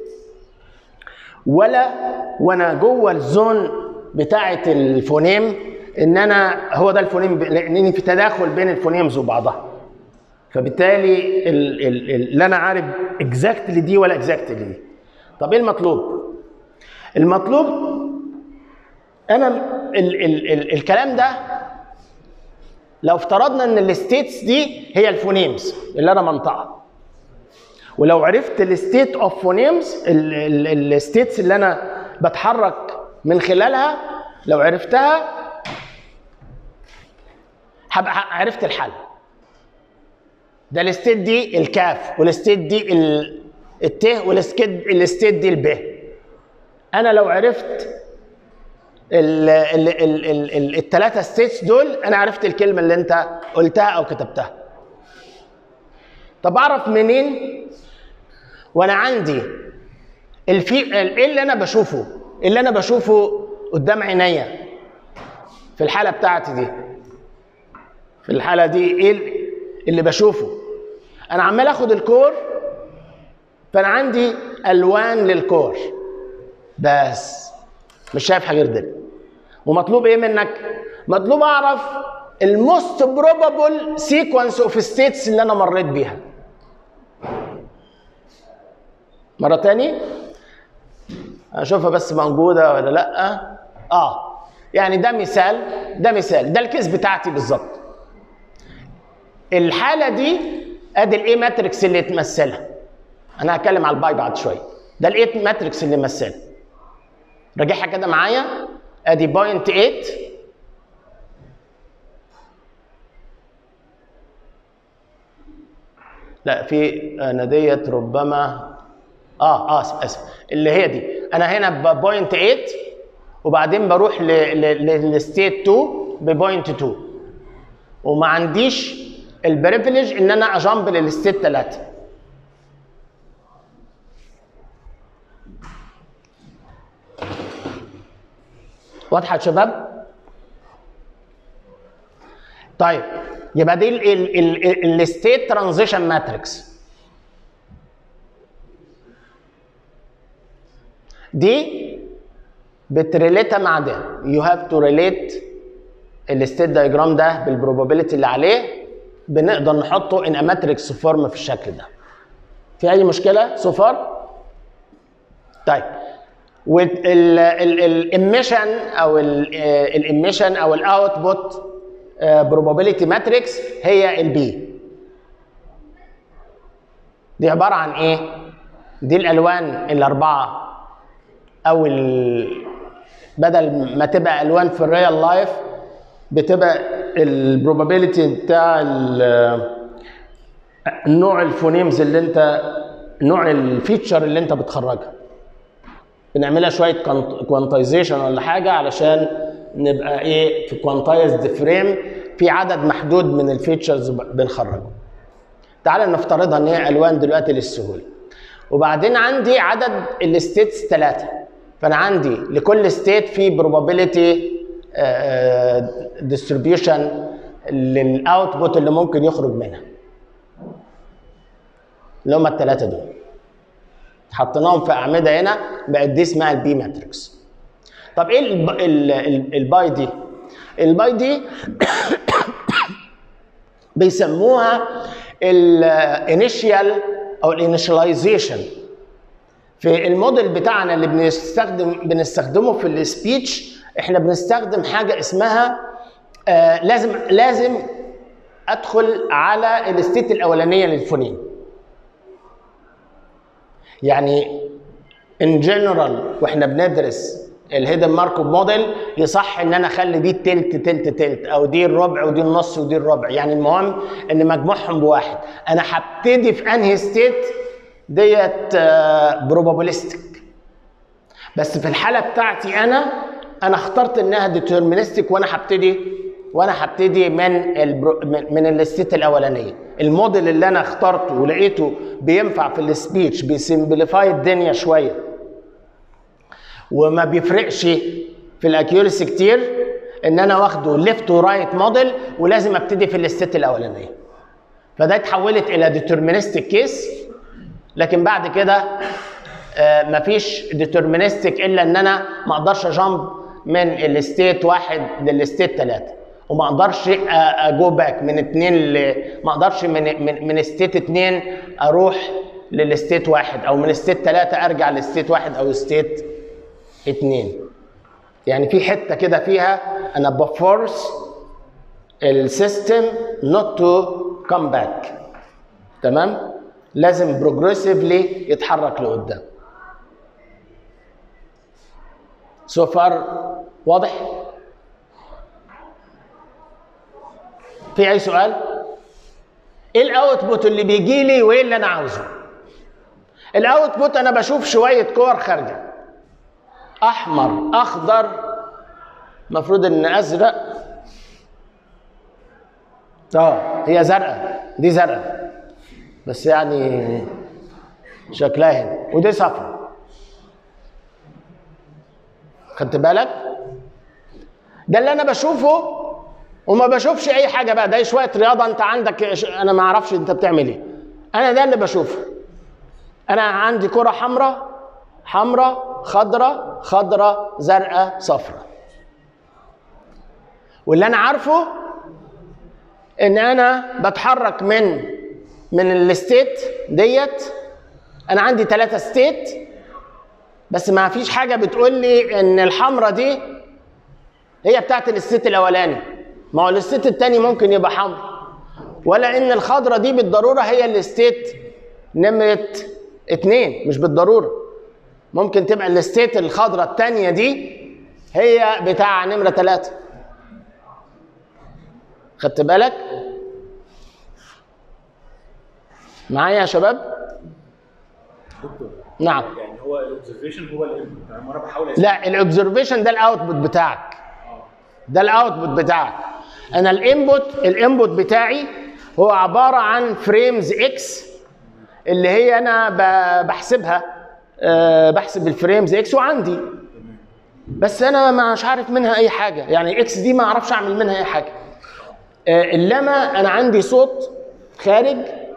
ولا وانا جوه الزون بتاعه الفونيم ان انا هو ده الفونيم لانني في تداخل بين الفونيمز وبعضها فبالتالي ال- ال- ال- لا انا عارف اكزاكتلي دي ولا اكزاكتلي دي طب ايه المطلوب المطلوب انا ال ال ال الكلام ده لو افترضنا ان الستيتس دي هي الفونيمز اللي انا منطقه ولو عرفت الستيت اوف فونيمز الستيتس اللي انا بتحرك من خلالها لو عرفتها هبقى عرفت الحل ده الستيت دي الكاف والستيت دي ال- الت والستيت الستيت دي الب انا لو عرفت ال ال ال ال ال الثلاثه ستيتس دول انا عرفت الكلمه اللي انت قلتها او كتبتها طب اعرف منين وانا عندي الفي ايه اللي انا بشوفه اللي انا بشوفه قدام عينيا في الحاله بتاعتي دي في الحاله دي ايه اللي بشوفه انا عمال اخد الكور فانا عندي الوان للكور بس مش شايف حاجه غير ده ومطلوب ايه منك مطلوب اعرف الموست بروبابل سيكونس اوف ستيتس اللي انا مريت بيها مره تاني اشوفها بس موجوده ولا لا اه يعني ده مثال ده مثال ده الكيس بتاعتي بالظبط الحاله دي ادي الاي ماتريكس اللي تمثلها انا هتكلم على الباي بعد شويه ده الاي ماتريكس اللي مثلها راجعها كده معايا ادي بوينت 8 لا في انا ديت ربما اه اه اسف اسف اللي هي دي انا هنا بوينت 8 وبعدين بروح للستيت 2 ببوينت 2 وما عنديش البريفليج ان انا اجامب للستيت 3 واضحه يا شباب طيب يبقى دي الستيت ترانزيشن ماتريكس دي بتريليتها مع ده يو هاف تو ريليت الستيت دايجرام ده بالبروبابيلتي اللي عليه بنقدر نحطه ان ماتريكس فورم في الشكل ده في اي مشكله سو فار طيب والاميشن او الاميشن او الاوتبوت probability ماتريكس هي البي دي عباره عن ايه دي الالوان الاربعه او ال... بدل ما تبقى الوان في الريال لايف بتبقى البروبابيلتي بتاع النوع الفونيمز اللي انت نوع الفيتشر اللي انت بتخرجها بنعملها شويه كوانتايزيشن ولا حاجه علشان نبقى ايه في كوانتايزد فريم في عدد محدود من الفيتشرز بنخرجه تعال نفترضها ان هي الوان دلوقتي للسهوله وبعدين عندي عدد الستيتس ثلاثه فانا عندي لكل ستيت في probability ديستريبيوشن للاوتبوت اللي ممكن يخرج منها اللي هم الثلاثه دول حطيناهم في اعمده هنا بقت دي اسمها البي ماتريكس طب ايه الب... ال... ال... الباي دي الباي دي بيسموها الانيشيال او الانيشاليزيشن في الموديل بتاعنا اللي بنستخدم بنستخدمه في السبيتش احنا بنستخدم حاجه اسمها آه لازم لازم ادخل على الستيت الاولانيه للفونين يعني ان جنرال واحنا بندرس الهيدن ماركوف موديل يصح ان انا اخلي دي التلت تلت تلت او دي الربع ودي النص ودي الربع يعني المهم ان مجموعهم بواحد انا هبتدي في انهي ستيت ديت بروبابيلستيك بس في الحاله بتاعتي انا انا اخترت انها ديترمينستيك وانا هبتدي وانا هبتدي من البرو من, من الستيت الاولانيه الموديل اللي انا اخترته ولقيته بينفع في السبيتش بيسمبليفاي الدنيا شويه وما بيفرقش في الاكيورسي كتير ان انا واخده ليفت ورايت موديل ولازم ابتدي في الستيت الاولانيه فده اتحولت الى ديترمينستيك كيس لكن بعد كده آه، مفيش ديترمينستيك الا ان انا ما اقدرش اجامب من الستيت واحد للستيت ثلاثه وما اقدرش اجو باك من اتنين ل... ما اقدرش من من من ستيت اتنين اروح للستيت واحد او من ستيت ثلاثه ارجع لستيت واحد او ستيت اتنين يعني في حته كده فيها انا بفورس السيستم نوت تو كم باك تمام لازم بروجريسيفلي يتحرك لقدام سو فار واضح في اي سؤال ايه الاوتبوت اللي بيجي لي وايه اللي انا عاوزه الاوتبوت انا بشوف شويه كور خارجه احمر اخضر المفروض ان ازرق اه هي زرقاء دي زرقاء بس يعني شكلها هنا ودي صفرا خدت بالك ده اللي انا بشوفه وما بشوفش اي حاجه بقى ده شويه رياضه انت عندك انا ما اعرفش انت بتعمل ايه انا ده اللي بشوفه انا عندي كره حمراء حمراء خضراء خضراء زرقاء صفراء واللي انا عارفه ان انا بتحرك من من الستيت ديت انا عندي ثلاثة ستيت بس ما فيش حاجه بتقول لي ان الحمراء دي هي بتاعت الستيت الاولاني ما هو الستيت الثاني ممكن يبقى حمراء ولا ان الخضراء دي بالضروره هي الستيت نمره اتنين مش بالضروره ممكن تبقى الستيت الخضراء الثانيه دي هي بتاع نمره ثلاثه خدت بالك معايا يا شباب دكتور نعم يعني هو الاوبزرفيشن هو الانبوت انا مره بحاول لا الاوبزرفيشن ده الاوتبوت بتاعك ده الاوتبوت بتاعك انا الانبوت الانبوت بتاعي هو عباره عن فريمز اكس اللي هي انا ب- بحسبها أه بحسب الفريمز اكس وعندي بس انا مش عارف منها اي حاجه يعني اكس دي ما اعرفش اعمل منها اي حاجه أه انما انا عندي صوت خارج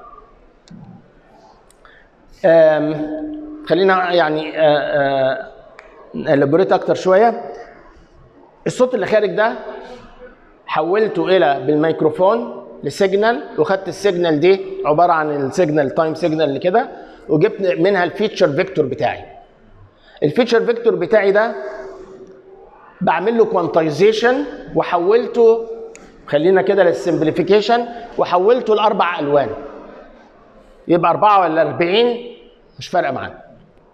آم، خلينا يعني الابوريت اكتر شويه الصوت اللي خارج ده حولته الى بالميكروفون لسيجنال وخدت السيجنال دي عباره عن السيجنال تايم سيجنال اللي كده وجبت منها الفيتشر فيكتور بتاعي الفيتشر فيكتور بتاعي ده بعمل له كوانتايزيشن وحولته خلينا كده للسمبليفيكيشن وحولته لاربع الوان يبقى أربعة ولا 40 مش فارقة معانا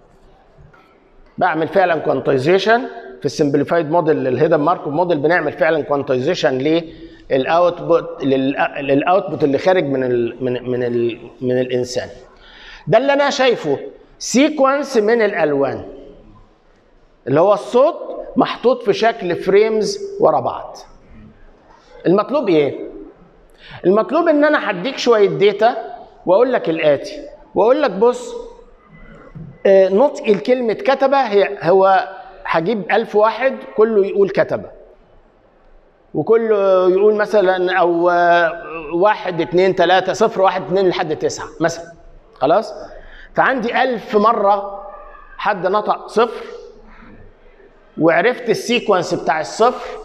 بعمل فعلا كوانتايزيشن في السمبليفايد موديل للهيدن ماركوف موديل بنعمل فعلا كوانتايزيشن للاوتبوت للاوتبوت اللي خارج من ال من من ال من الانسان ده اللي انا شايفه سيكونس من الالوان اللي هو الصوت محطوط في شكل فريمز ورا بعض المطلوب ايه المطلوب ان انا هديك شويه داتا واقول لك الاتي واقول لك بص آه، نطق الكلمه كتبه هي هو هجيب ألف واحد كله يقول كتبه وكله يقول مثلا او آه، واحد اتنين تلاته صفر واحد اتنين لحد تسعه مثلا خلاص فعندي ألف مره حد نطق صفر وعرفت السيكونس بتاع الصفر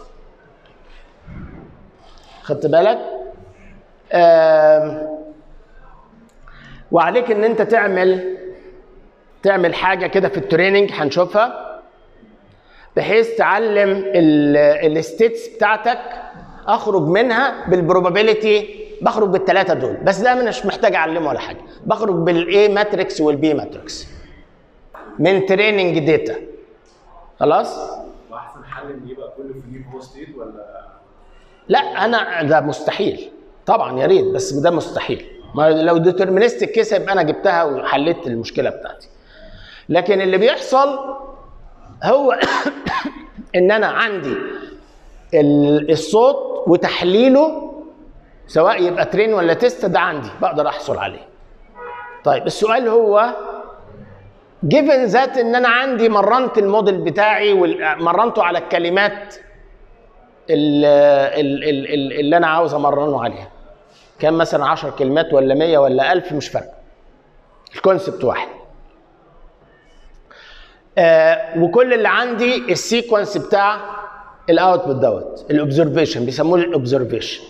خدت بالك آم، وعليك ان انت تعمل تعمل حاجه كده في التريننج هنشوفها بحيث تعلم الستيتس بتاعتك اخرج منها بالبروبابيلتي بخرج بالثلاثه دول بس ده مش محتاج اعلمه ولا حاجه بخرج بالاي ماتريكس والبي ماتريكس من تريننج داتا خلاص واحسن حل ان يبقى كل فريم هو ستيت ولا لا انا ده مستحيل طبعا يا ريت بس ده مستحيل ما لو ديترمينستك كيس يبقى انا جبتها وحليت المشكله بتاعتي لكن اللي بيحصل هو ان انا عندي ال- الصوت وتحليله سواء يبقى ترين ولا تيست ده عندي بقدر احصل عليه طيب السؤال هو جيفن ذات ان انا عندي مرنت الموديل بتاعي ومرنته على الكلمات ال- ال- ال- ال- اللي انا عاوز امرنه عليها كان مثلا 10 كلمات ولا 100 ولا 1000 مش فارقه الكونسبت واحد آه وكل اللي عندي السيكونس بتاع الاوتبوت دوت الاوبزرفيشن بيسموه الاوبزرفيشن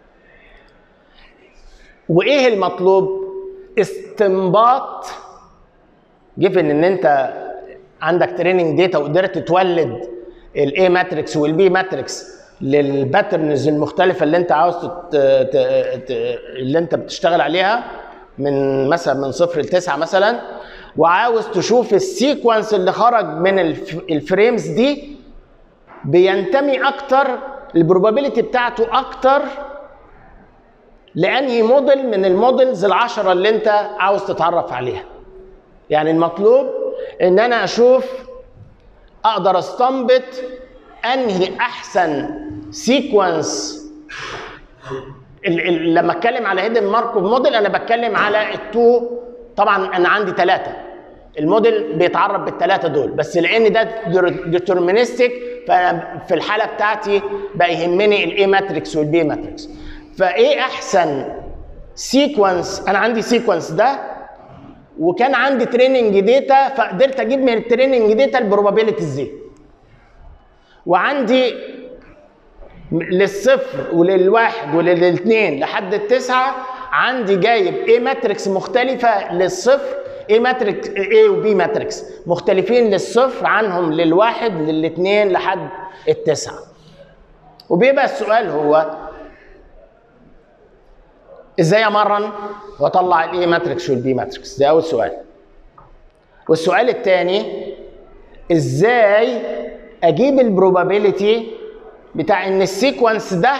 وايه المطلوب استنباط جيفن ان انت عندك تريننج داتا وقدرت تولد الاي ماتريكس والبي ماتريكس للباترنز المختلفه اللي انت عاوز تت... ت... ت... اللي انت بتشتغل عليها من مثلا من صفر لتسعه مثلا وعاوز تشوف السيكونس اللي خرج من الف... الفريمز دي بينتمي اكتر البروبابيلتي بتاعته اكتر لانهي موديل من الموديلز العشره اللي انت عاوز تتعرف عليها يعني المطلوب ان انا اشوف اقدر استنبط انهي احسن سيكونس لما اتكلم على هيدن ماركوف موديل انا بتكلم على التو طبعا انا عندي ثلاثه الموديل بيتعرف بالثلاثه دول بس لان ده ديترمينستيك ففي الحاله بتاعتي بقى يهمني الاي ماتريكس والبي ماتريكس فايه احسن سيكونس انا عندي سيكونس ده وكان عندي تريننج داتا فقدرت اجيب من التريننج داتا البروبابيلتيز دي وعندي للصفر وللواحد وللاثنين لحد التسعه عندي جايب ايه ماتريكس مختلفه للصفر ايه ماتريكس ايه وبي ماتريكس مختلفين للصفر عنهم للواحد للاثنين لحد التسعه وبيبقى السؤال هو ازاي امرن واطلع الاي ماتريكس والبي ماتريكس ده اول سؤال والسؤال الثاني ازاي اجيب البروبابيلتي بتاع ان السيكونس ده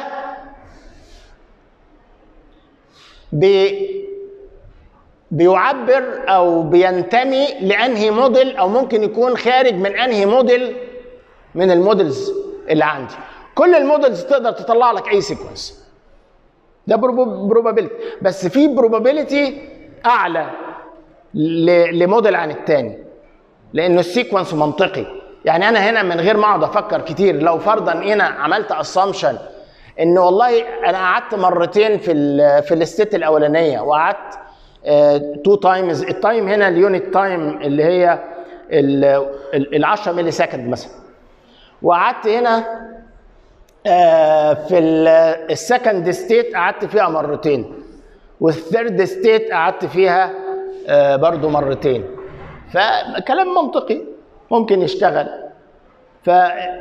بي بيعبر او بينتمي لانهي موديل او ممكن يكون خارج من انهي موديل من الموديلز اللي عندي كل الموديلز تقدر تطلع لك اي سيكونس ده بروبابيلتي بس في بروبابيلتي اعلى لموديل عن الثاني لانه السيكونس منطقي يعني انا هنا من غير ما اقعد افكر كتير لو فرضا هنا عملت اسامبشن ان والله انا قعدت مرتين في ال في الستيت الاولانيه وقعدت تو تايمز التايم هنا اليونت تايم اللي هي ال 10 ملي سكند مثلا وقعدت هنا آه في السكند ستيت قعدت فيها مرتين والثيرد ستيت قعدت فيها آه برضو مرتين فكلام منطقي ممكن يشتغل ف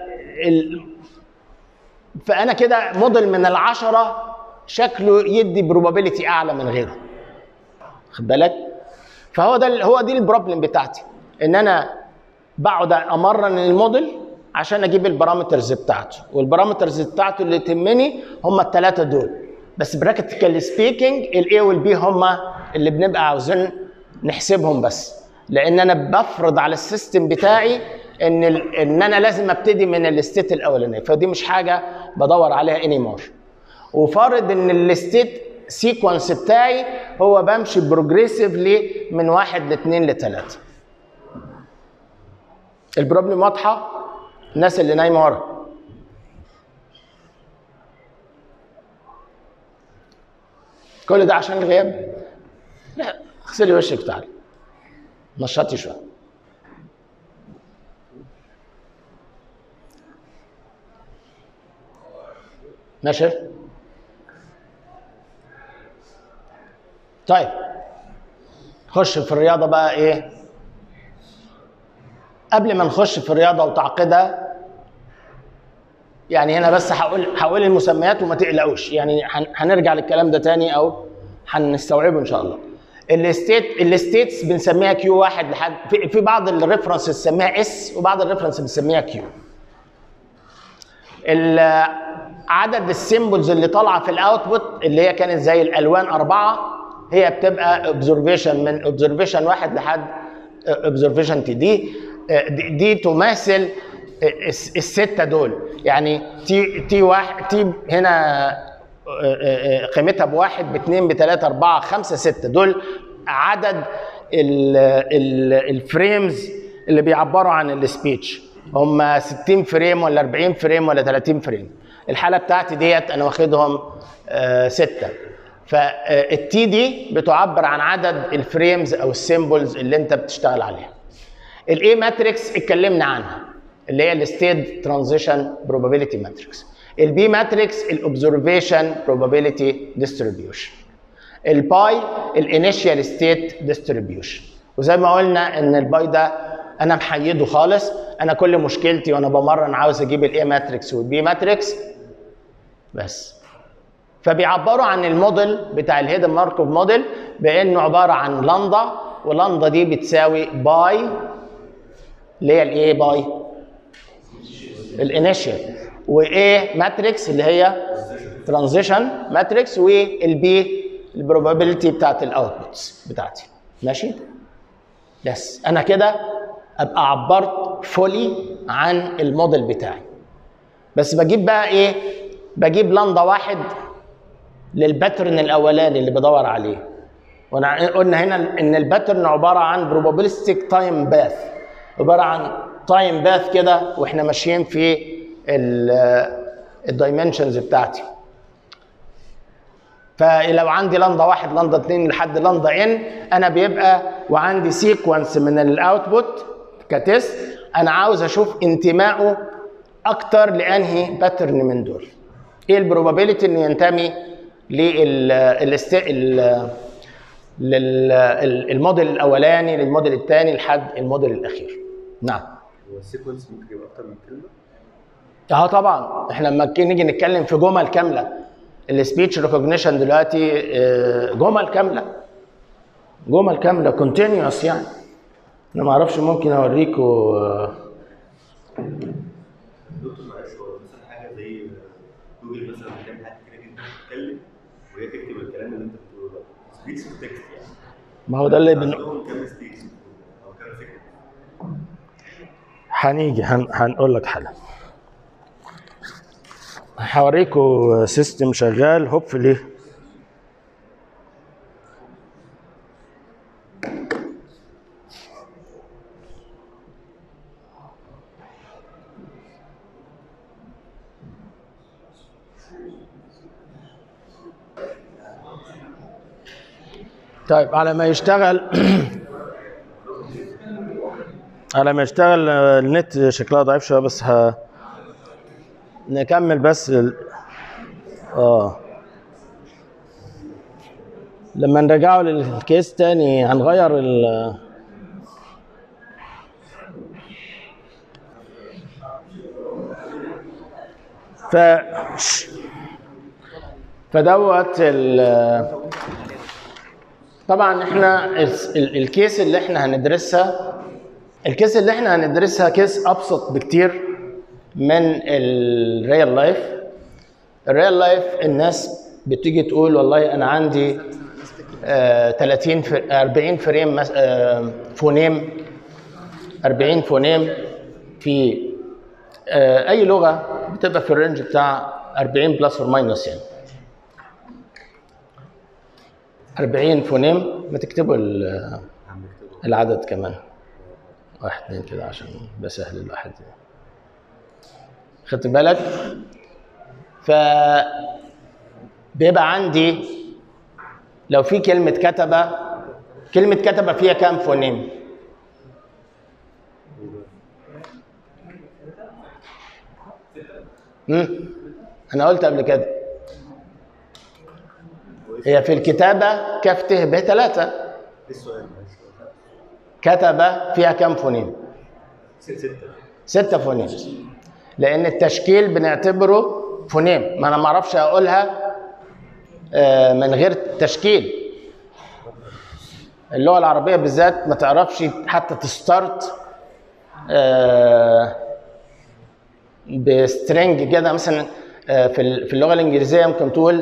فانا كده موديل من العشره شكله يدي بروبابيلتي اعلى من غيره خد بالك فهو ده هو دي البروبلم بتاعتي ان انا بقعد امرن الموديل عشان اجيب البارامترز بتاعته والبارامترز بتاعته اللي تهمني هم الثلاثه دول بس براكتيكال سبيكينج الاي والبي هم اللي بنبقى عاوزين نحسبهم بس لان انا بفرض على السيستم بتاعي ان ال... ان انا لازم ابتدي من الستيت الاولانيه فدي مش حاجه بدور عليها اني مور وفارض ان الستيت سيكونس بتاعي هو بمشي بروجريسيفلي من واحد لاثنين لثلاثه البروبلم واضحه الناس اللي نايمه ورا كل ده عشان الغياب لا اغسلي وشك تعالي نشطي شويه ماشي طيب خش في الرياضه بقى ايه قبل ما نخش في الرياضه وتعقيدها يعني هنا بس هقول هقول المسميات وما تقلقوش يعني هنرجع للكلام ده تاني او هنستوعبه ان شاء الله الستيت الستيتس بنسميها كيو واحد لحد في, في بعض الريفرنس بنسميها اس وبعض الريفرنس بنسميها كيو ال- عدد السيمبلز اللي طالعه في الاوتبوت اللي هي كانت زي الالوان اربعه هي بتبقى اوبزرفيشن من اوبزرفيشن واحد لحد اوبزرفيشن تي دي دي, دي تماثل الس- السته دول يعني تي تي واحد تي هنا قيمتها بواحد باثنين بثلاثه اربعه خمسه سته دول عدد ال- ال- الفريمز اللي بيعبروا عن السبيتش هم 60 فريم ولا 40 فريم ولا 30 فريم الحاله بتاعتي ديت انا واخدهم آه، سته فالتي دي بتعبر عن عدد الفريمز او السيمبلز اللي انت بتشتغل عليها الاي ماتريكس اتكلمنا عنها اللي هي الستيت ترانزيشن بروبابيلتي ماتريكس البي ماتريكس الاوبزرفيشن بروبابيلتي ديستريبيوشن الباي الانيشال ستيت ديستريبيوشن وزي ما قلنا ان الباي ده انا محيده خالص انا كل مشكلتي وانا بمرن عاوز اجيب الاي ماتريكس والبي ماتريكس بس فبيعبروا عن الموديل بتاع الهيدن ماركوف موديل بانه عباره عن لندا ولندا دي بتساوي باي اللي هي الايه باي الانيشال وايه ماتريكس اللي هي ترانزيشن ماتريكس والبي البروبابيلتي بتاعت الاوتبوتس بتاعتي ماشي يس انا كده ابقى عبرت فولي عن الموديل بتاعي بس بجيب بقى ايه بجيب لندا واحد للباترن الاولاني اللي بدور عليه وانا قلنا هنا ان الباترن عباره عن probabilistic تايم باث عباره عن تايم باث كده واحنا ماشيين في الدايمنشنز بتاعتي فلو عندي لندا واحد لندا اتنين لحد لندا ان انا بيبقى وعندي سيكونس من الاوتبوت كتست انا عاوز اشوف انتمائه اكتر لانهي باترن من دول ايه البروبابيلتي انه ينتمي لل للموديل الاولاني للموديل الثاني لحد الموديل الاخير نعم هو السيكونس ممكن يبقى اكتر من كلمه اه طبعا احنا لما نيجي نتكلم في جمل كامله السبيتش ريكوجنيشن دلوقتي آه، جمل كامله جمل كامله كونتينوس يعني انا ما اعرفش ممكن اوريكم آه، دكتور معلش هو مثلا حاجه زي جوجل مثلا بتعمل حاجه كده جدا بتتكلم وهي تكتب الكلام اللي انت بتقوله ده سبيتش تكست يعني ما هو ده اللي بن... عندهم كام ستيج او كام فكره هنيجي هن... هنقول لك حالا هوريكم سيستم شغال هوبفلي طيب على ما يشتغل على ما يشتغل آه، النت شكلها ضعيف شويه بس ه... نكمل بس ال... اه لما نرجعه للكيس تاني هنغير ال ف فدوت ال طبعا احنا الس- ال- الكيس اللي احنا هندرسها الكيس اللي احنا هندرسها كيس ابسط بكتير من الريال لايف الريال لايف الناس بتيجي تقول والله انا عندي آه 30 في 40 فريم مس- آه فونيم 40 فونيم في آه اي لغه بتبقى في الرينج بتاع 40 بلس اور ماينس يعني 40 فونيم ما تكتبوا ال- العدد كمان واحد اتنين كده عشان بسهل الواحد خدت بالك ف بيبقى عندي لو في كلمة كتبة كلمة كتبة فيها كام فونيم؟ امم انا قلت قبل كده هي في الكتابة كاف ت ب ثلاثة ايه السؤال معلش كتبة فيها كام فونيم؟ ست ستة ستة فونيم لأن التشكيل بنعتبره فونيم ما أنا ما أعرفش أقولها آه، من غير تشكيل اللغه العربيه بالذات ما تعرفش حتى تستارت آه بسترنج كده مثلا آه، في ال- في اللغه الانجليزيه ممكن تقول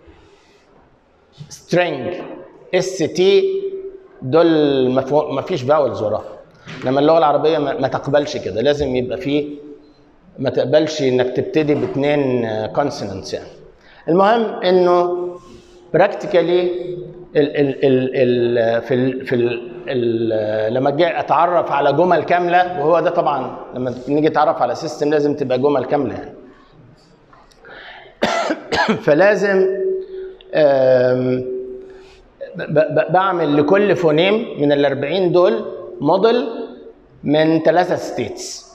string اس تي دول مفهو- ما فيش فاولز وراها انما اللغه العربيه ما ما تقبلش كده لازم يبقى فيه ما تقبلش انك تبتدي باثنين كونسونانتس يعني المهم انه براكتيكالي ال ال ال ال في ال في ال ال لما اجي اتعرف على جمل كامله وهو ده طبعا لما نيجي نتعرف على سيستم لازم تبقى جمل كامله يعني فلازم آم، ب- ب- بعمل لكل فونيم من ال 40 دول موديل من ثلاثة ستيتس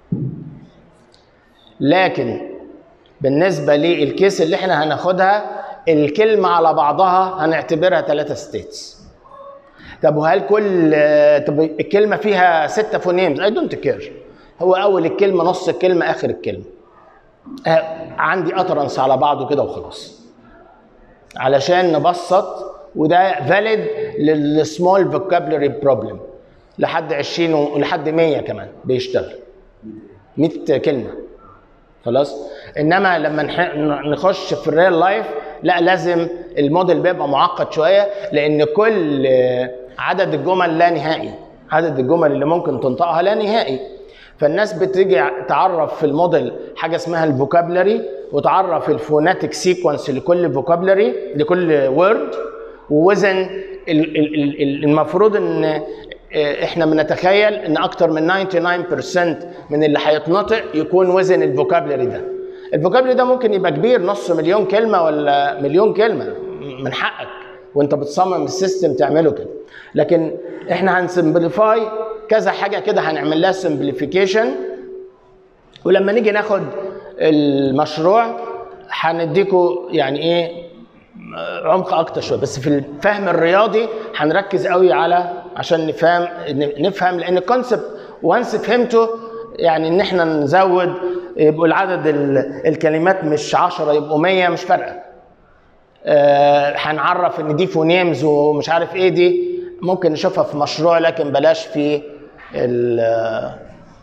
لكن بالنسبة للكيس اللي احنا هناخدها الكلمة على بعضها هنعتبرها ثلاثة ستيتس طب وهل كل طب الكلمة فيها ستة فونيمز اي دونت كير هو أول الكلمة نص الكلمة آخر الكلمة آه، عندي أترنس على بعضه كده وخلاص علشان نبسط وده فاليد للسمول فوكابلري بروبلم لحد 20 ولحد 100 كمان بيشتغل 100 كلمه خلاص انما لما نح- نخش في الريال لايف لا لازم الموديل بيبقى معقد شويه لان كل آه، عدد الجمل لا نهائي عدد الجمل اللي ممكن تنطقها لا نهائي فالناس بتيجي تعرف في الموديل حاجه اسمها الفوكابلري وتعرف الفوناتيك سيكونس لكل فوكابلري لكل وورد ووزن ال- ال- ال- ال- المفروض ان آه، احنا بنتخيل ان اكتر من 99% من اللي هيتنطق يكون وزن الفوكابلري ده الفوكابلري ده ممكن يبقى كبير نص مليون كلمه ولا مليون كلمه من حقك وانت بتصمم السيستم تعمله كده لكن احنا هنسمبليفاي كذا حاجه كده هنعمل لها سمبليفيكيشن ولما نيجي ناخد المشروع هنديكوا يعني ايه عمق اكتر شويه بس في الفهم الرياضي هنركز قوي على عشان نفهم نفهم لان الكونسبت وانس فهمته يعني ان احنا نزود يبقوا العدد ال- الكلمات مش 10 يبقوا 100 مش فارقه آه، هنعرف ان دي فونيمز ومش عارف ايه دي ممكن نشوفها في مشروع لكن بلاش في ال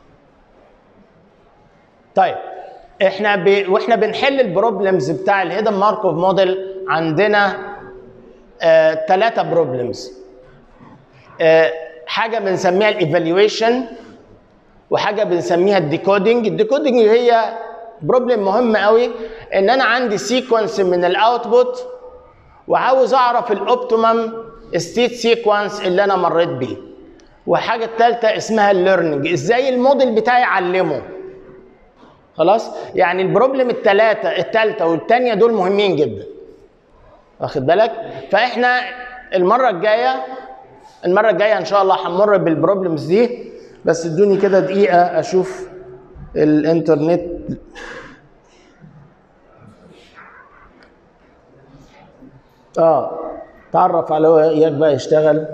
طيب احنا ب... واحنا بنحل البروبلمز بتاع الهيدن ماركوف موديل عندنا ثلاثة بروبلمز حاجة بنسميها الايفالويشن وحاجة بنسميها الديكودنج الديكودنج هي بروبلم مهم قوي ان انا عندي سيكونس من الاوتبوت وعاوز اعرف الاوبتيمم ستيت سيكونس اللي انا مريت بيه وحاجة الثالثة اسمها الليرنينج ازاي الموديل بتاعي يعلمه خلاص يعني البروبلم الثلاثه الثالثه والثانيه دول مهمين جدا واخد بالك فاحنا المره الجايه المره الجايه ان شاء الله هنمر بالبروبلمز دي بس ادوني كده دقيقه اشوف الانترنت اه تعرف على هو اياك بقى يشتغل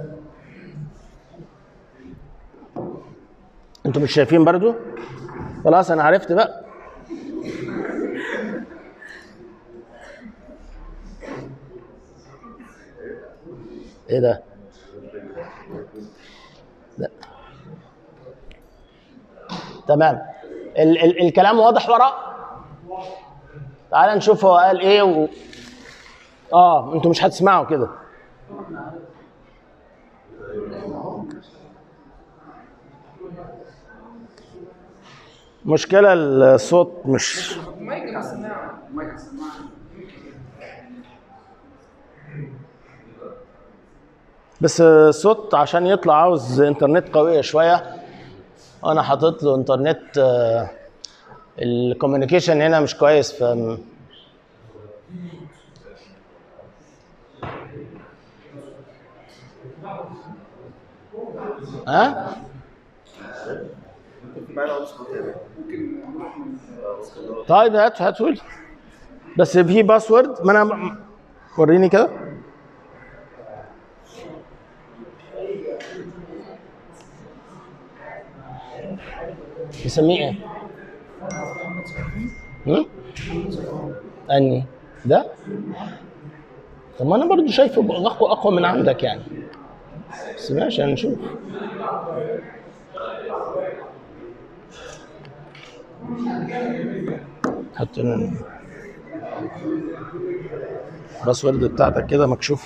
انتوا مش شايفين برضو خلاص انا عرفت بقى ايه ده لا تمام ال ال الكلام واضح ورا تعال نشوف هو قال ايه و... اه انتوا مش هتسمعوا كده مشكلة الصوت مش بس الصوت عشان يطلع عاوز انترنت قوية شوية انا حاطط له انترنت الكوميونيكيشن هنا مش كويس ف ها؟ ممكن في معانا اوبشن تاني طيب هات هاتوا لي بس في باسورد ما انا وريني كده يسميه ايه؟ هم؟ اني ده؟ طب ما انا برضو شايفه اقوى اقوى من عندك يعني بس ماشي هنشوف حط لنا الباسورد بتاعتك كده مكشوف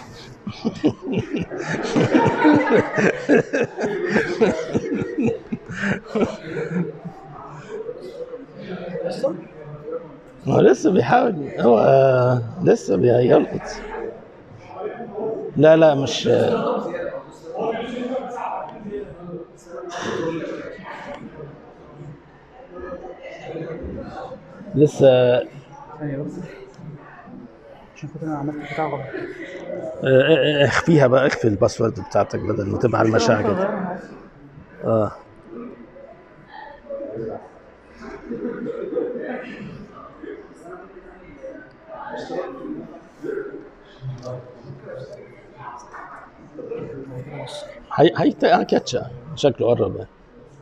هو لسه بيحاول هو آه، لسه بيلقط لا لا مش لسه ثانية بس عشان خاطر انا عملت بتاع غلط آه، آه، اخفيها بقى اخفي الباسورد بتاعتك بدل ما تبقى على المشاع كده اه هي هي كاتشا شكله قرب يعني.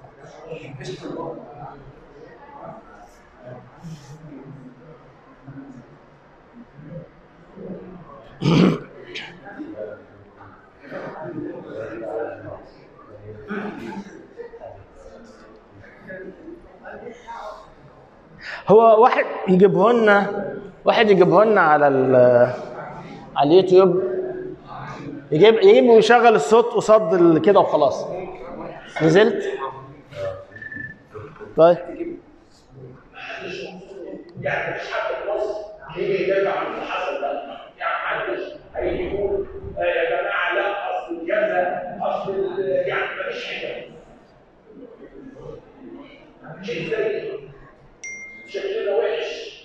هو واحد يجيبه لنا واحد يجيبه لنا على ال- على اليوتيوب يجيب يجيب ويشغل الصوت قصاد ال- كده وخلاص نزلت طيب يعني مفيش حد في مصر يجي يدافع عن اللي حصل ده يعني محدش هيجي يقول آه يا جماعه لا اصل كذا اصل ال- يعني مفيش حاجه شيء زي شكلنا وحش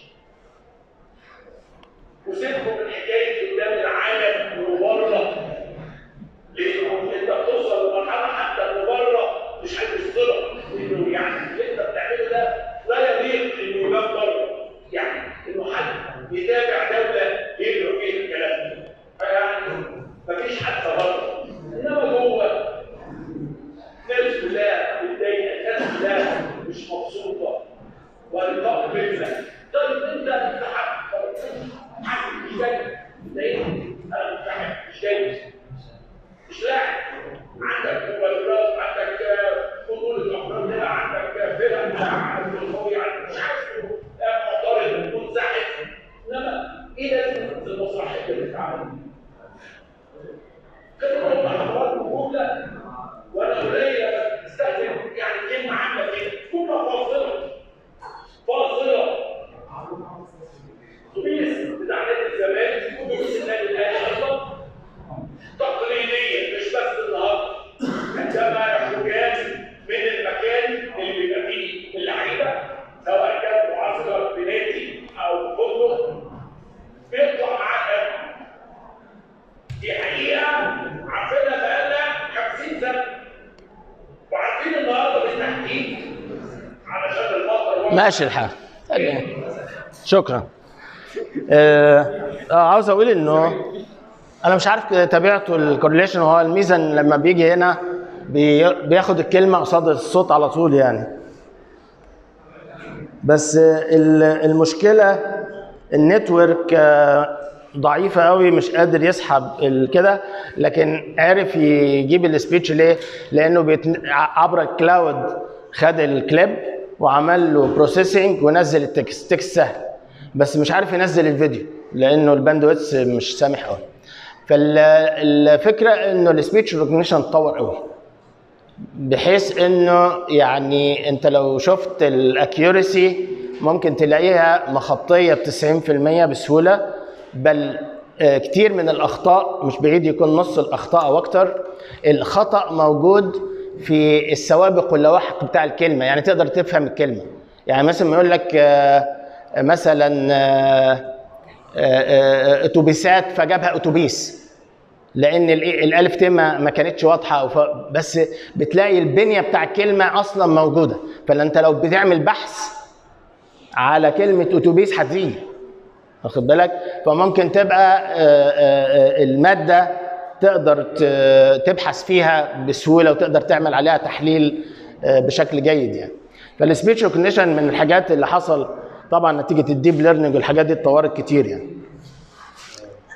وسيبكم من حكايه قدام العالم وبره لانه انت بتوصل لمرحله حتى انه بره مش هيبص لك انه يعني اللي انت بتعمله ده لا يليق انه يبان بره يعني انه حد يتابع دوله يقرا فيها الكلام ده فيعني مفيش حتى بره انما جوه ناس كلها متضايقه ناس كلها مش مبسوطه ولقاء بيننا طيب انت انسحبت طيب حد مش جاي ضايقني انا منسحب مش جاي مش لاعب عندك مبررات عندك آه، فضول الافراد هنا عندك آه، فرق عندك القوي عندك مش عارف آه، معترض منسحب انما ايه لازمه المسرحيه اللي اتعملت؟ كانوا هم حضرات جمله وانا قليل استخدم يعني كلمه عامه كده جمله فاصله فاصله اتوبيس بتاع نادي الزمالك اتوبيس النادي الاهلي ايضا تقليديا مش بس النهارده عندما حكام من المكان اللي بيبقى فيه اللعيبه سواء كان معسكر في نادي او فندق بيطلع معاه أهل. دي حقيقه عارفينها بقالنا 50 سنه وعارفين النهارده بالتحديد علشان المطر ماشي الحال شكرا آه آه، عاوز اقول انه انا مش عارف تابعته الكورليشن هو الميزه إن لما بيجي هنا بي- بياخد الكلمه قصاد الصوت على طول يعني بس آه، ال- المشكله النتورك آه، ضعيفه قوي مش قادر يسحب ال- كده لكن عرف يجيب السبيتش ليه لانه بيتن... ع- عبر الكلاود خد الكليب وعمل له بروسيسنج ونزل التكست تكست سهل بس مش عارف ينزل الفيديو لانه الباندويتس مش سامح قوي فالفكره انه السبيتش ريكوجنيشن اتطور قوي بحيث انه يعني انت لو شفت الاكيورسي ممكن تلاقيها مخطيه ب 90% بسهوله بل آه، كتير من الاخطاء مش بعيد يكون نص الاخطاء او اكتر الخطا موجود في السوابق واللواحق بتاع الكلمه يعني تقدر تفهم الكلمه يعني مثلا يقول لك آه، مثلا آه، آه، آه، اتوبيسات فجابها اتوبيس لان ال- الالف ت ما ما كانتش واضحه أو ف- بس بتلاقي البنيه بتاع الكلمه اصلا موجوده فانت لو بتعمل بحث على كلمه اتوبيس هتيجي واخد بالك فممكن تبقى آه، آه، آه، الماده تقدر ت- تبحث فيها بسهوله وتقدر تعمل عليها تحليل آه، بشكل جيد يعني فالسبيتش ريكوجنيشن من الحاجات اللي حصل طبعا نتيجه الديب ليرنينج والحاجات دي اتطورت كتير يعني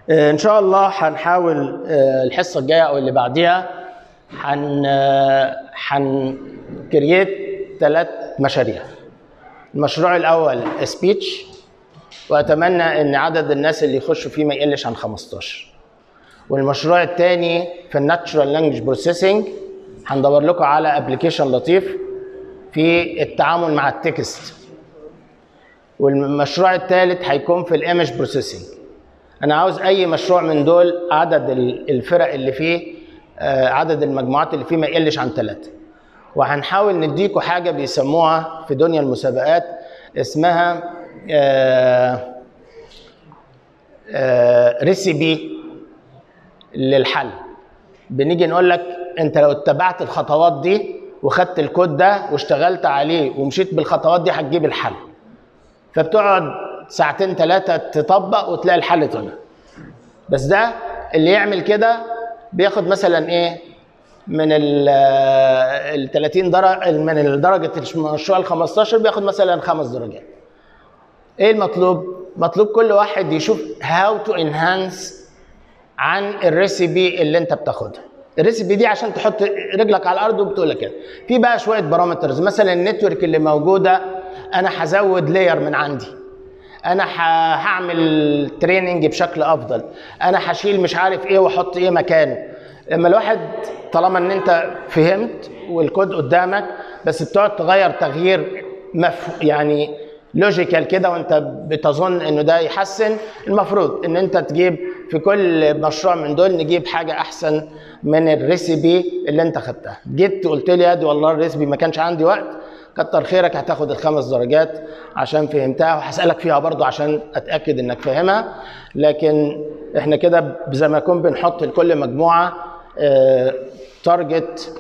آه، ان شاء الله هنحاول آه، الحصه الجايه او اللي بعديها هن هن كرييت ثلاث مشاريع المشروع الاول سبيتش واتمنى ان عدد الناس اللي يخشوا فيه ما يقلش عن 15 والمشروع الثاني في الناتشورال لانجوج بروسيسنج هندور لكم على ابلكيشن لطيف في التعامل مع التكست والمشروع الثالث هيكون في الايمج بروسيسنج انا عاوز اي مشروع من دول عدد ال- الفرق اللي فيه آه، عدد المجموعات اللي فيه ما يقلش عن ثلاثة وهنحاول نديكوا حاجة بيسموها في دنيا المسابقات اسمها آه، آه، ريسيبي للحل بنيجي نقول لك انت لو اتبعت الخطوات دي وخدت الكود ده واشتغلت عليه ومشيت بالخطوات دي هتجيب الحل فبتقعد ساعتين ثلاثة تطبق وتلاقي الحل طلع بس ده اللي يعمل كده بياخد مثلا ايه من ال ال 30 درجة من درجة المشروع ال 15 بياخد مثلا خمس درجات. ايه المطلوب؟ مطلوب كل واحد يشوف هاو تو انهانس عن الريسيبي اللي انت بتاخدها. الريسيبي دي عشان تحط رجلك على الارض وبتقول لك كده. في بقى شويه بارامترز مثلا النتورك اللي موجوده انا هزود لاير من عندي. انا ه- هعمل تريننج بشكل افضل انا هشيل مش عارف ايه واحط ايه مكانه لما الواحد طالما ان انت فهمت والكود قدامك بس بتقعد تغير تغيير مف... يعني لوجيكال كده وانت بتظن انه ده يحسن المفروض ان انت تجيب في كل مشروع من دول نجيب حاجه احسن من الريسيبي اللي انت خدتها جيت قلت لي يا دي والله الريسيبي ما كانش عندي وقت كتر خيرك هتاخد الخمس درجات عشان فهمتها وهسألك فيها برضو عشان أتأكد إنك فاهمها لكن إحنا كده زي ما يكون بنحط لكل مجموعة تارجت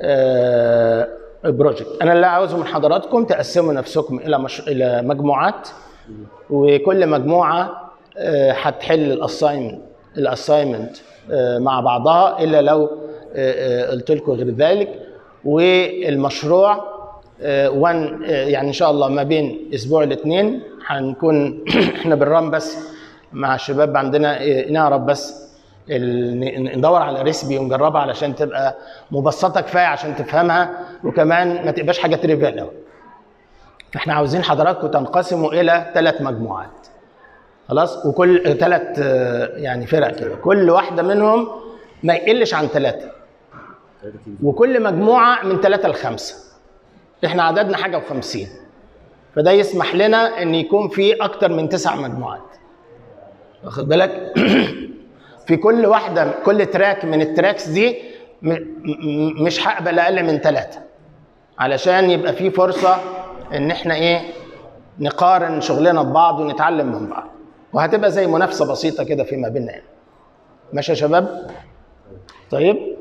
بروجكت أنا اللي عاوزه من حضراتكم تقسموا نفسكم إلى مش... إلى مجموعات وكل مجموعة آه، هتحل الأساينمنت الأساينمنت مع بعضها إلا لو آه، آه، قلت لكم غير ذلك والمشروع آه، وان آه، يعني ان شاء الله ما بين اسبوع الاثنين هنكون احنا بنرام بس مع الشباب عندنا آه، نعرف بس ال- ن- ندور على ريسبي ونجربها علشان تبقى مبسطه كفايه عشان تفهمها وكمان ما تبقاش حاجه تريفيال قوي. فاحنا عاوزين حضراتكم تنقسموا الى ثلاث مجموعات. خلاص وكل ثلاث يعني فرق كده كل واحده منهم ما يقلش عن ثلاثه وكل مجموعه من ثلاثه لخمسه. احنا عددنا حاجه و50 فده يسمح لنا ان يكون في اكتر من تسع مجموعات واخد بالك في كل واحده كل تراك من التراكس دي م- م- مش هقبل اقل من ثلاثه علشان يبقى في فرصه ان احنا ايه نقارن شغلنا ببعض ونتعلم من بعض وهتبقى زي منافسه بسيطه كده فيما بيننا يعني. ماشي يا شباب طيب